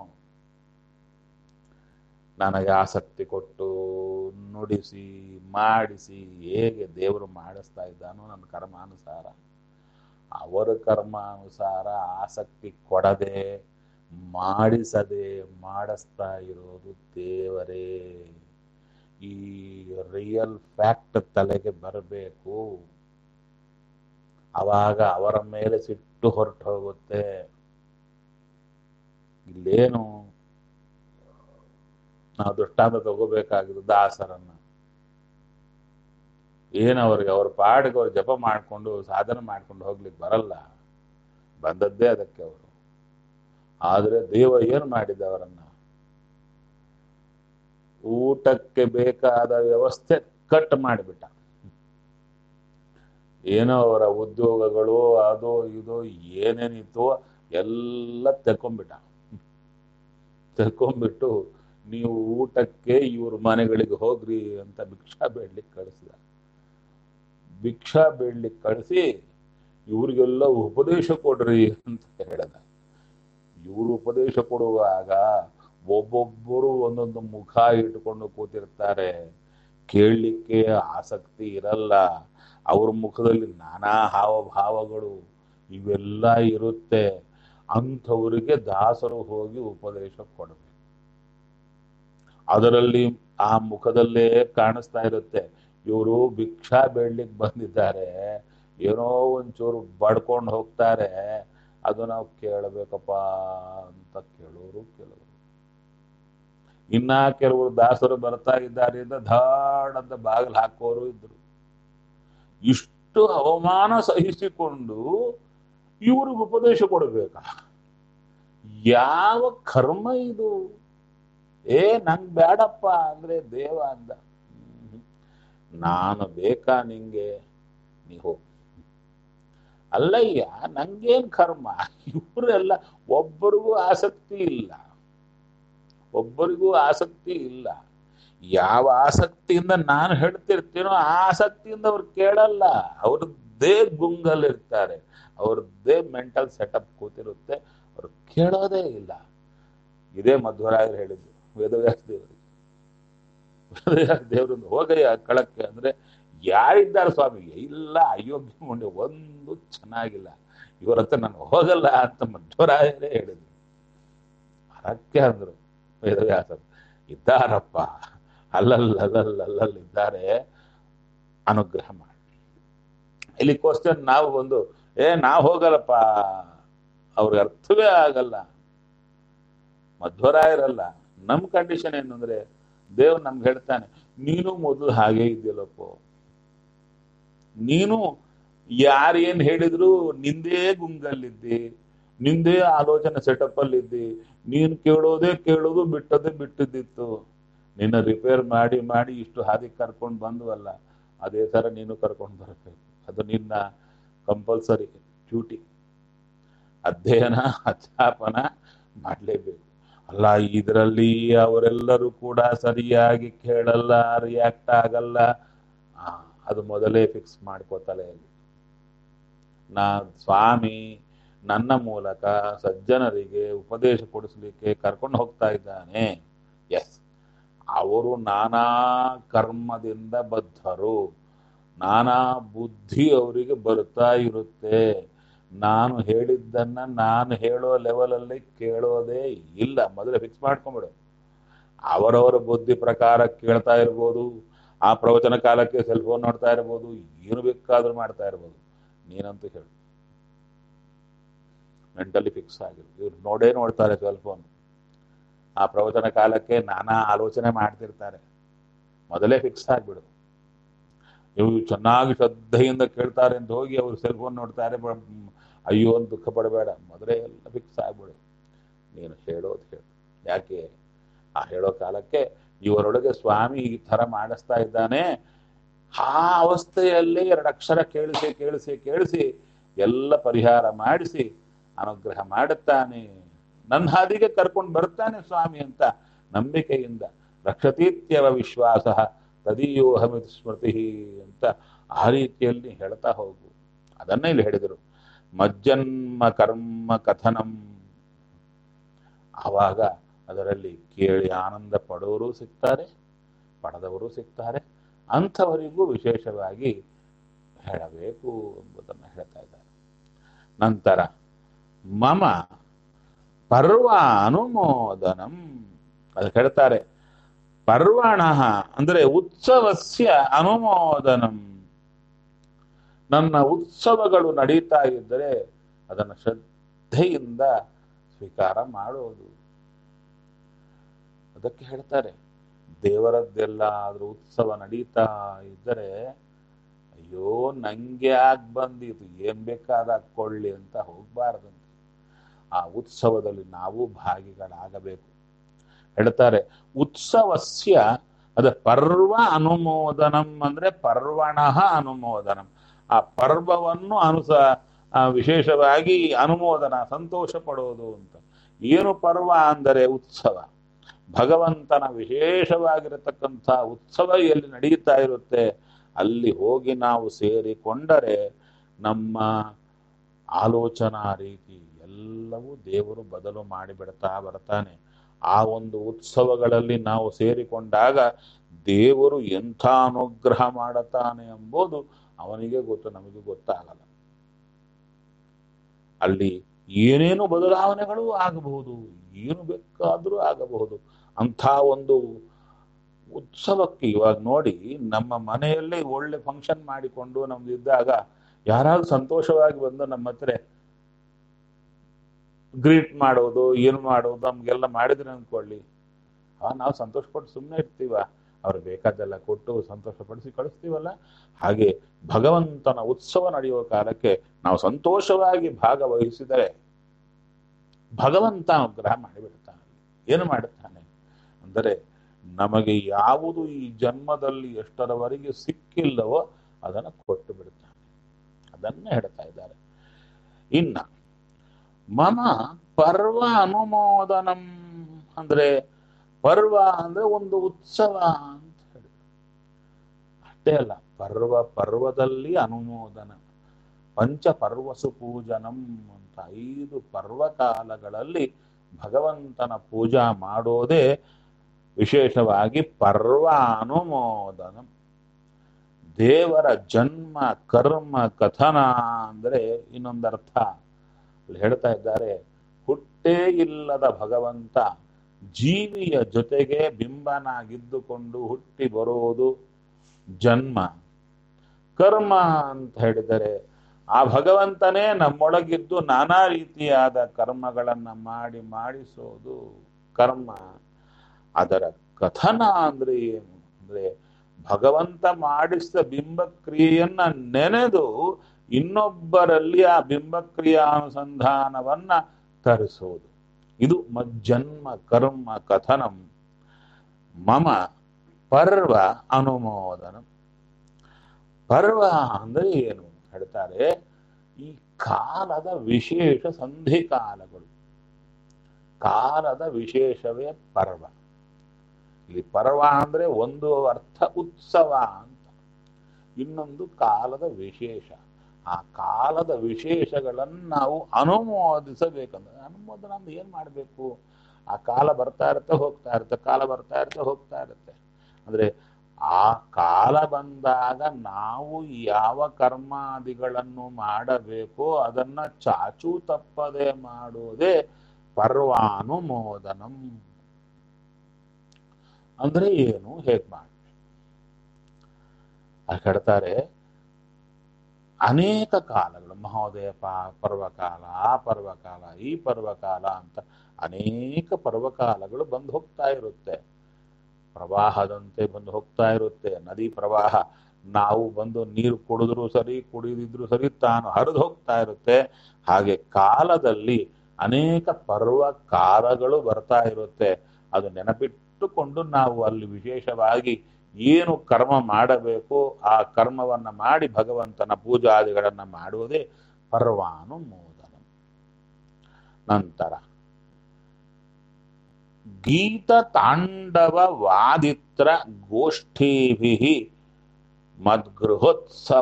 ನನಗೆ ಆಸಕ್ತಿ ಕೊಟ್ಟು ನುಡಿಸಿ ಮಾಡಿಸಿ ಹೇಗೆ ದೇವರು ಮಾಡಿಸ್ತಾ ಇದ್ದಾನೋ ನನ್ನ ಕರ್ಮಾನುಸಾರ ಅವರ ಕರ್ಮಾನುಸಾರ ಆಸಕ್ತಿ ಕೊಡದೆ ಮಾಡಿಸದೆ ಮಾಡಿಸ್ತಾ ಇರೋದು ದೇವರೇ ಈ ರಿಯಲ್ ಫ್ಯಾಕ್ಟ್ ತಲೆಗೆ ಬರಬೇಕು ಅವಾಗ ಅವರ ಮೇಲೆ ಸಿಟ್ಟು ಹೊರಟು ಹೋಗುತ್ತೆ ಇಲ್ಲೇನು ನಾವು ದೃಷ್ಟಾಂತ ತಗೋಬೇಕಾಗಿದ್ದು ದಾಸರನ್ನ ಏನು ಅವ್ರಿಗೆ ಅವ್ರ ಪಾಡಿಗೆ ಅವ್ರು ಜಪ ಮಾಡಿಕೊಂಡು ಸಾಧನೆ ಮಾಡ್ಕೊಂಡು ಹೋಗ್ಲಿಕ್ಕೆ ಬರಲ್ಲ ಬಂದದ್ದೇ ಅದಕ್ಕೆ ಅವರು ಆದ್ರೆ ದೇವ ಏನು ಮಾಡಿದ ಅವರನ್ನ ಊಟಕ್ಕೆ ಬೇಕಾದ ವ್ಯವಸ್ಥೆ ಕಟ್ ಮಾಡಿಬಿಟ್ಟ ಏನೋ ಅವರ ಉದ್ಯೋಗಗಳು ಅದು ಇದು ಏನೇನಿತ್ತು ಎಲ್ಲ ತೆಕ್ಕೊಂಬಿಟ್ಟ ತೆಕ್ಕೊಂಬಿಟ್ಟು ನೀವು ಊಟಕ್ಕೆ ಇವ್ರ ಮನೆಗಳಿಗೆ ಹೋಗ್ರಿ ಅಂತ ಭಿಕ್ಷಾ ಬೇಡ್ಲಿಕ್ಕೆ ಕಳಿಸಿದ ಭಿಕ್ಷಾ ಬೇಡ್ಲಿಕ್ಕೆ ಕಳಿಸಿ ಇವ್ರಿಗೆಲ್ಲ ಉಪದೇಶ ಕೊಡ್ರಿ ಅಂತ ಹೇಳದ ಇವರು ಉಪದೇಶ ಕೊಡುವಾಗ ಒಬ್ಬೊಬ್ಬರು ಒಂದೊಂದು ಮುಖ ಇಟ್ಕೊಂಡು ಕೂತಿರ್ತಾರೆ ಕೇಳಲಿಕ್ಕೆ ಆಸಕ್ತಿ ಇರಲ್ಲ ಅವ್ರ ಮುಖದಲ್ಲಿ ನಾನಾ ಹಾವಭಾವಗಳು ಇವೆಲ್ಲ ಇರುತ್ತೆ ಅಂಥವರಿಗೆ ದಾಸರು ಹೋಗಿ ಉಪದೇಶ ಕೊಡಬೇಕು ಅದರಲ್ಲಿ ಆ ಮುಖದಲ್ಲೇ ಕಾಣಿಸ್ತಾ ಇರುತ್ತೆ ಇವರು ಭಿಕ್ಷಾ ಬೇಡ್ಲಿಕ್ಕೆ ಬಂದಿದ್ದಾರೆ ಏನೋ ಒಂಚೂರು ಬಡ್ಕೊಂಡು ಹೋಗ್ತಾರೆ ಅದು ನಾವು ಕೇಳಬೇಕಪ್ಪ ಅಂತ ಕೇಳೋರು ಕೆಲವರು ಇನ್ನ ಕೆಲವರು ದಾಸರು ಬರ್ತಾ ಇದ್ದಾರೆ ಅಂತ ಧಾಡ್ ಅಂತ ಬಾಗಿಲು ಹಾಕೋರು ಇದ್ರು ಇಷ್ಟು ಅವಮಾನ ಸಹಿಸಿಕೊಂಡು ಇವ್ರಿಗೆ ಉಪದೇಶ ಕೊಡಬೇಕಾ ಯಾವ ಕರ್ಮ ಇದು ಏ ನಂಗ್ ಬೇಡಪ್ಪ ಅಂದ್ರೆ ದೇವ ಅಂದ ಹ್ಮ್. ನಾನು ಬೇಕಾ ನಿಂಗೆ ನೀ ಹೋಗು ಅಲ್ಲಯ್ಯ ನಂಗೇನ್ ಕರ್ಮ ಇವರೆಲ್ಲ ಒಬ್ಬರಿಗೂ ಆಸಕ್ತಿ ಇಲ್ಲ ಒಬ್ಬರಿಗೂ ಆಸಕ್ತಿ ಇಲ್ಲ ಯಾವ ಆಸಕ್ತಿಯಿಂದ ನಾನು ಹೇಳ್ತಿರ್ತೀನೋ ಆ ಆಸಕ್ತಿಯಿಂದ ಅವ್ರು ಕೇಳಲ್ಲ ಅವ್ರದ್ದೇ ಗುಂಗಲ್ಲಿರ್ತಾರೆ ಅವ್ರದ್ದೇ ಮೆಂಟಲ್ ಸೆಟಪ್ ಕೂತಿರುತ್ತೆ ಅವ್ರು ಕೇಳೋದೇ ಇಲ್ಲ ಇದೇ ಮಧ್ವರಾಯರು ಹೇಳಿದ್ದು ವೇದವ್ಯಾಸ ದೇವರಿಗೆ ವೇದವ್ಯಾಸ ದೇವರಿಂದ ಹೋಗಯ್ಯ ಕಳಕ್ಕೆ ಅಂದ್ರೆ ಯಾರಿದ್ದಾರೆ ಸ್ವಾಮಿಗೆ ಇಲ್ಲ ಅಯೋಗ್ಯ ಮುಂಡೆ ಒಂದು ಚೆನ್ನಾಗಿಲ್ಲ ಇವ್ರ ಹತ್ರ ನಾನು ಹೋಗಲ್ಲ ಅಂತ ಮಧ್ವರಾಯರೇ ಹೇಳಿದ್ರು ಅದಕ್ಕೆ ಅಂದ್ರು ವೇದವ್ಯಾಸರು ಇದ್ದಾರಪ್ಪ ಅಲ್ಲಲ್ಲ ಅಲ್ಲಲ್ಲ ಅಲ್ಲಲ್ಲಿದ್ದಾರೆ ಅನುಗ್ರಹ ಮಾಡಿ ಇಲ್ಲಿ ಕ್ವಶನ್ ನಾವು ಬಂದು ಏ ನಾವು ಹೋಗಲ್ಲಪ್ಪ ಅವ್ರಿಗೆ ಅರ್ಥವೇ ಆಗಲ್ಲ ಮಧ್ವರಾಯರಲ್ಲ ನಮ್ ಕಂಡೀಷನ್ ಏನು ಅಂದ್ರೆ ದೇವ್ ನಮ್ಗೆ ಹೇಳ್ತಾನೆ ನೀನು ಮೊದಲು ಹಾಗೆ ಇದ್ದಿಲ್ಲಪ್ಪ ನೀನು ಯಾರೇನ್ ಹೇಳಿದ್ರು ನಿಂದೇ ಗುಂಗಲ್ಲಿದ್ದಿ ನಿಂದೇ ಆಲೋಚನೆ ಸೆಟಪ್ ಅಲ್ಲಿ ಇದ್ದಿ ನೀನ್ ಕೇಳೋದೇ ಕೇಳೋದು ಬಿಟ್ಟದೇ ಬಿಟ್ಟಿದ್ದಿತ್ತು ನಿನ್ನ ರಿಪೇರ್ ಮಾಡಿ ಮಾಡಿ ಇಷ್ಟು ಹಾದಿ ಕರ್ಕೊಂಡು ಬಂದ್ವಲ್ಲ ಅದೇ ತರ ನೀನು ಕರ್ಕೊಂಡು ಬರಬೇಕು ಅದು ನಿನ್ನ ಕಂಪಲ್ಸರಿ ಡ್ಯೂಟಿ ಅಧ್ಯಯನ ಅಧ್ಯಾಪನ ಮಾಡಲೇಬೇಕು ಅಲ್ಲ ಇದರಲ್ಲಿ ಅವರೆಲ್ಲರೂ ಕೂಡ ಸರಿಯಾಗಿ ಕೇಳಲ್ಲ ರಿಯಾಕ್ಟ್ ಆಗಲ್ಲ ಆ, ಅದು ಮೊದಲೇ ಫಿಕ್ಸ್ ಮಾಡ್ಕೋತಲೆ ಅಲ್ಲಿ ನಾ ಸ್ವಾಮಿ ನನ್ನ ಮೂಲಕ ಸಜ್ಜನರಿಗೆ ಉಪದೇಶ ಕೊಡಿಸ್ಲಿಕ್ಕೆ ಕರ್ಕೊಂಡು ಹೋಗ್ತಾ ಇದ್ದಾನೆ ಎಸ್ ಅವರು ನಾನಾ ಕರ್ಮದಿಂದ ಬದ್ಧರು ನಾನಾ ಬುದ್ಧಿ ಅವರಿಗೆ ಬರ್ತಾ ಇರುತ್ತೆ ನಾನು ಹೇಳಿದ್ದನ್ನ ನಾನು ಹೇಳೋ ಲೆವೆಲಲ್ಲಿ ಕೇಳೋದೇ ಇಲ್ಲ ಮೊದಲೇ ಫಿಕ್ಸ್ ಮಾಡ್ಕೊಂಬಿಡು ಅವರವರ ಬುದ್ಧಿ ಪ್ರಕಾರ ಕೇಳ್ತಾ ಇರ್ಬೋದು ಆ ಪ್ರವಚನ ಕಾಲಕ್ಕೆ ಸೆಲ್ ಫೋನ್ ನೋಡ್ತಾ ಇರ್ಬೋದು ಏನು ಬೇಕಾದ್ರೂ ಮಾಡ್ತಾ ಇರ್ಬೋದು ನೀನಂತೂ ಹೇಳು ಮೆಂಟಲಿ ಫಿಕ್ಸ್ ಆಗಿರು ಇವ್ರು ನೋಡೇ ನೋಡ್ತಾರೆ ಸೆಲ್ ಫೋನ್ ಆ ಪ್ರವಚನ ಕಾಲಕ್ಕೆ ನಾನಾ ಆಲೋಚನೆ ಮಾಡ್ತಿರ್ತಾರೆ ಮೊದಲೇ ಫಿಕ್ಸ್ ಆಗ್ಬಿಡು ಇವು ಚೆನ್ನಾಗಿ ಶ್ರದ್ಧೆಯಿಂದ ಕೇಳ್ತಾರೆ ಅಂತ ಹೋಗಿ ಅವರು ಸೆಲ್ ಫೋನ್ ನೋಡ್ತಾರೆ ಬ- ಅಯ್ಯೋ ಅಂತ ದುಃಖ ಪಡಬೇಡ ಮೊದಲೇ ಎಲ್ಲ ಫಿಕ್ಸ್ ಆಗ್ಬಿಡು ನೀನು ಹೇಳೋದು ಹೇಳು ಯಾಕೆ ಆ ಹೇಳೋ ಕಾಲಕ್ಕೆ ಇವರೊಳಗೆ ಸ್ವಾಮಿ ಈ ಥರ ಮಾಡಿಸ್ತಾ ಇದ್ದಾನೆ ಆ ಅವಸ್ಥೆಯಲ್ಲಿ ಎರಡು ಅಕ್ಷರ ಕೇಳಿಸಿ ಕೇಳಿಸಿ ಕೇಳಿಸಿ ಎಲ್ಲ ಪರಿಹಾರ ಮಾಡಿಸಿ ಅನುಗ್ರಹ ಮಾಡುತ್ತಾನೆ ನನ್ನ ಹಾದಿಗೆ ಕರ್ಕೊಂಡು ಬರ್ತಾನೆ ಸ್ವಾಮಿ ಅಂತ ನಂಬಿಕೆಯಿಂದ ರಕ್ಷತೀತ್ಯವ ವಿಶ್ವಾಸ ತದೀಯೋಹಮಿತಿ ಸ್ಮೃತಿ ಅಂತ ಆ ರೀತಿಯಲ್ಲಿ ಹೇಳ್ತಾ ಹೋಗು ಅದನ್ನೇ ಇಲ್ಲಿ ಹೇಳಿದರು ಮಜ್ಜನ್ಮ ಕರ್ಮ ಕಥನಂ ಆವಾಗ ಅದರಲ್ಲಿ ಕೇಳಿ ಆನಂದ ಪಡೋರು ಸಿಗ್ತಾರೆ ಪಡೆದವರು ಸಿಗ್ತಾರೆ ಅಂಥವರಿಗೂ ವಿಶೇಷವಾಗಿ ಹೇಳಬೇಕು ಎಂಬುದನ್ನು ಹೇಳ್ತಾ ಇದ್ದಾರೆ ನಂತರ ಮಮ ಪರ್ವ ಅನುಮೋದನಂ ಅದು ಹೇಳ್ತಾರೆ ಪರ್ವಣ ಅಂದ್ರೆ ಉತ್ಸವಸ್ಯ ಅನುಮೋದನಂ ನನ್ನ ಉತ್ಸವಗಳು ನಡೀತಾ ಇದ್ದರೆ ಅದನ್ನು ಶ್ರದ್ಧೆಯಿಂದ ಸ್ವೀಕಾರ ಮಾಡೋದು ಅದಕ್ಕೆ ಹೇಳ್ತಾರೆ ದೇವರದ್ದೆಲ್ಲ ಆದ್ರೂ ಉತ್ಸವ ನಡೀತಾ ಇದ್ದರೆ ಅಯ್ಯೋ ನಂಗೆ ಆಗ್ ಬಂದಿತು ಏನ್ ಬೇಕಾದ ಕೊಳ್ಳಿ ಅಂತ ಹೋಗ್ಬಾರ್ದಂತೆ ಆ ಉತ್ಸವದಲ್ಲಿ ನಾವು ಭಾಗಿಗಳಾಗಬೇಕು ಹೇಳ್ತಾರೆ ಉತ್ಸವಸ್ಯ ಅದ ಪರ್ವ ಅನುಮೋದನಂ ಅಂದ್ರೆ ಪರ್ವಣ ಅನುಮೋದನಂ ಆ ಪರ್ವವನ್ನು ಅನುಸ ಆ ವಿಶೇಷವಾಗಿ ಅನುಮೋದನ ಸಂತೋಷ ಪಡೋದು ಅಂತ ಏನು ಪರ್ವ ಅಂದರೆ ಉತ್ಸವ ಭಗವಂತನ ವಿಶೇಷವಾಗಿರತಕ್ಕಂಥ ಉತ್ಸವ ಎಲ್ಲಿ ನಡೀತಾ ಇರುತ್ತೆ ಅಲ್ಲಿ ಹೋಗಿ ನಾವು ಸೇರಿಕೊಂಡರೆ ನಮ್ಮ ಆಲೋಚನಾ ರೀತಿ ಎಲ್ಲವೂ ದೇವರು ಬದಲು ಮಾಡಿಬಿಡ್ತಾ ಬರ್ತಾನೆ ಆ ಒಂದು ಉತ್ಸವಗಳಲ್ಲಿ ನಾವು ಸೇರಿಕೊಂಡಾಗ ದೇವರು ಎಂಥ ಅನುಗ್ರಹ ಮಾಡುತ್ತಾನೆ ಎಂಬುದು ಅವನಿಗೆ ಗೊತ್ತು ನಮಗೆ ಗೊತ್ತಾಗಲ್ಲ ಅಲ್ಲಿ ಏನೇನು ಬದಲಾವಣೆಗಳು ಆಗಬಹುದು ಏನು ಬೇಕಾದರೂ ಆಗಬಹುದು ಅಂಥ ಒಂದು ಉತ್ಸವಕ್ಕೆ ಇವಾಗ ನೋಡಿ ನಮ್ಮ ಮನೆಯಲ್ಲೇ ಒಳ್ಳೆ ಫಂಕ್ಷನ್ ಮಾಡಿಕೊಂಡು ನಮ್ದು ಇದ್ದಾಗ ಯಾರಾದ್ರೂ ಸಂತೋಷವಾಗಿ ಬಂದು ನಮ್ಮ ಹತ್ರ ಗ್ರೀಟ್ ಮಾಡೋದು ಏನು ಮಾಡೋದು ನಮ್ಗೆಲ್ಲ ಮಾಡಿದ್ರೆ ಅನ್ಕೊಳ್ಳಿ ಆ ನಾವು ಸಂತೋಷಪಟ್ಟು ಸುಮ್ಮನೆ ಇರ್ತೀವ ಅವ್ರು ಬೇಕಾದೆಲ್ಲ ಕೊಟ್ಟು ಸಂತೋಷಪಡಿಸಿ ಕಳಿಸ್ತೀವಲ್ಲ ಹಾಗೆ ಭಗವಂತನ ಉತ್ಸವ ನಡೆಯುವ ಕಾಲಕ್ಕೆ ನಾವು ಸಂತೋಷವಾಗಿ ಭಾಗವಹಿಸಿದರೆ ಭಗವಂತ ಅನುಗ್ರಹ ಮಾಡಿಬಿಡ್ತಾನೆ ಏನು ಮಾಡುತ್ತಾನೆ ಅಂದರೆ ನಮಗೆ ಯಾವುದು ಈ ಜನ್ಮದಲ್ಲಿ ಎಷ್ಟರವರೆಗೆ ಸಿಕ್ಕಿಲ್ಲವೋ ಅದನ್ನು ಕೊಟ್ಟು ಬಿಡುತ್ತಾನೆ ಅದನ್ನೇ ಹೇಳ್ತಾ ಇದ್ದಾರೆ ಇನ್ನ ಮಮ ಪರ್ವ ಅನುಮೋದನಂ ಅಂದ್ರೆ ಪರ್ವ ಅಂದ್ರೆ ಒಂದು ಉತ್ಸವ ಅಂತ ಹೇಳಿ ಅಷ್ಟೇ ಅಲ್ಲ ಪರ್ವ ಪರ್ವದಲ್ಲಿ ಅನುಮೋದನ ಪಂಚ ಪರ್ವಸು ಪೂಜನಂ ಅಂತ ಐದು ಪರ್ವಕಾಲಗಳಲ್ಲಿ ಭಗವಂತನ ಪೂಜಾ ಮಾಡೋದೇ ವಿಶೇಷವಾಗಿ ಪರ್ವ ಅನುಮೋದನ ದೇವರ ಜನ್ಮ ಕರ್ಮ ಕಥನ ಅಂದ್ರೆ ಇನ್ನೊಂದರ್ಥ ಅಲ್ಲಿ ಹೇಳ್ತಾ ಇದ್ದಾರೆ ಹುಟ್ಟೇ ಇಲ್ಲದ ಭಗವಂತ ಜೀವಿಯ ಜೊತೆಗೆ ಬಿಂಬನಾಗಿದ್ದುಕೊಂಡು ಹುಟ್ಟಿ ಬರುವುದು ಜನ್ಮ ಕರ್ಮ ಅಂತ ಹೇಳಿದರೆ ಆ ಭಗವಂತನೇ ನಮ್ಮೊಳಗಿದ್ದು ನಾನಾ ರೀತಿಯಾದ ಕರ್ಮಗಳನ್ನ ಮಾಡಿ ಮಾಡಿಸೋದು ಕರ್ಮ ಅದರ ಕಥನ ಅಂದ್ರೆ ಏನು ಅಂದ್ರೆ ಭಗವಂತ ಮಾಡಿಸಿದ ಬಿಂಬಕ್ರಿಯೆಯನ್ನ ನೆನೆದು ಇನ್ನೊಬ್ಬರಲ್ಲಿ ಆ ಬಿಂಬಕ್ರಿಯಾನುಸಂಧಾನವನ್ನ ತರಿಸೋದು ಇದು ಮಜ್ಜನ್ಮ ಕರ್ಮ ಕಥನಂ ಮಮ ಪರ್ವ ಅನುಮೋದನ ಪರ್ವ ಅಂದ್ರೆ ಏನು ಹೇಳ್ತಾರೆ ಈ ಕಾಲದ ವಿಶೇಷ ಸಂಧಿಕಾಲಗಳು ಕಾಲದ ವಿಶೇಷವೇ ಪರ್ವ ಇಲ್ಲಿ ಪರ್ವ ಅಂದ್ರೆ ಒಂದು ಅರ್ಥ ಉತ್ಸವ ಅಂತ ಇನ್ನೊಂದು ಕಾಲದ ವಿಶೇಷ ಆ ಕಾಲದ ವಿಶೇಷಗಳನ್ನು ನಾವು ಅನುಮೋದಿಸಬೇಕಂದ್ರೆ ಅನುಮೋದನ ಅಂದ್ರೆ ಏನ್ ಮಾಡಬೇಕು ಆ ಕಾಲ ಬರ್ತಾ ಇರುತ್ತೆ ಹೋಗ್ತಾ ಇರುತ್ತೆ ಕಾಲ ಬರ್ತಾ ಇರುತ್ತೆ ಹೋಗ್ತಾ ಇರುತ್ತೆ ಅಂದ್ರೆ ಆ ಕಾಲ ಬಂದಾಗ ನಾವು ಯಾವ ಕರ್ಮಾದಿಗಳನ್ನು ಮಾಡಬೇಕೋ ಅದನ್ನ ಚಾಚೂ ತಪ್ಪದೆ ಮಾಡುವುದೇ ಪರ್ವಾನುಮೋದನಂ ಅಂದ್ರೆ ಏನು ಹೇಗ್ ಮಾಡಿ ಅದು ಹೇಳ್ತಾರೆ ಅನೇಕ ಕಾಲಗಳು ಮಹೋದಯ ಪ ಪರ್ವಕಾಲ ಆ ಪರ್ವಕಾಲ ಈ ಪರ್ವಕಾಲ ಅಂತ ಅನೇಕ ಪರ್ವಕಾಲಗಳು ಬಂದು ಹೋಗ್ತಾ ಇರುತ್ತೆ ಪ್ರವಾಹದಂತೆ ಬಂದು ಹೋಗ್ತಾ ಇರುತ್ತೆ ನದಿ ಪ್ರವಾಹ ನಾವು ಬಂದು ನೀರು ಕುಡಿದ್ರು ಸರಿ ಕುಡಿದಿದ್ರು ಸರಿ ತಾನು ಹರಿದು ಹೋಗ್ತಾ ಇರುತ್ತೆ ಹಾಗೆ ಕಾಲದಲ್ಲಿ ಅನೇಕ ಪರ್ವ ಕಾಲಗಳು ಬರ್ತಾ ಇರುತ್ತೆ ಅದು ನೆನಪಿಟ್ಟುಕೊಂಡು ನಾವು ಅಲ್ಲಿ ವಿಶೇಷವಾಗಿ ಏನು ಕರ್ಮ ಮಾಡಬೇಕು ಆ ಕರ್ಮವನ್ನ ಮಾಡಿ ಭಗವಂತನ ಪೂಜಾದಿಗಳನ್ನ ಮಾಡುವುದೇ ಪರ್ವಾನುಮೋದನ ನಂತರ ಗೀತ ತಾಂಡವ ವಾದಿತ್ರ ಗೋಷ್ಠೀಭಿ ಮದ್ಗೃಹೋತ್ಸವ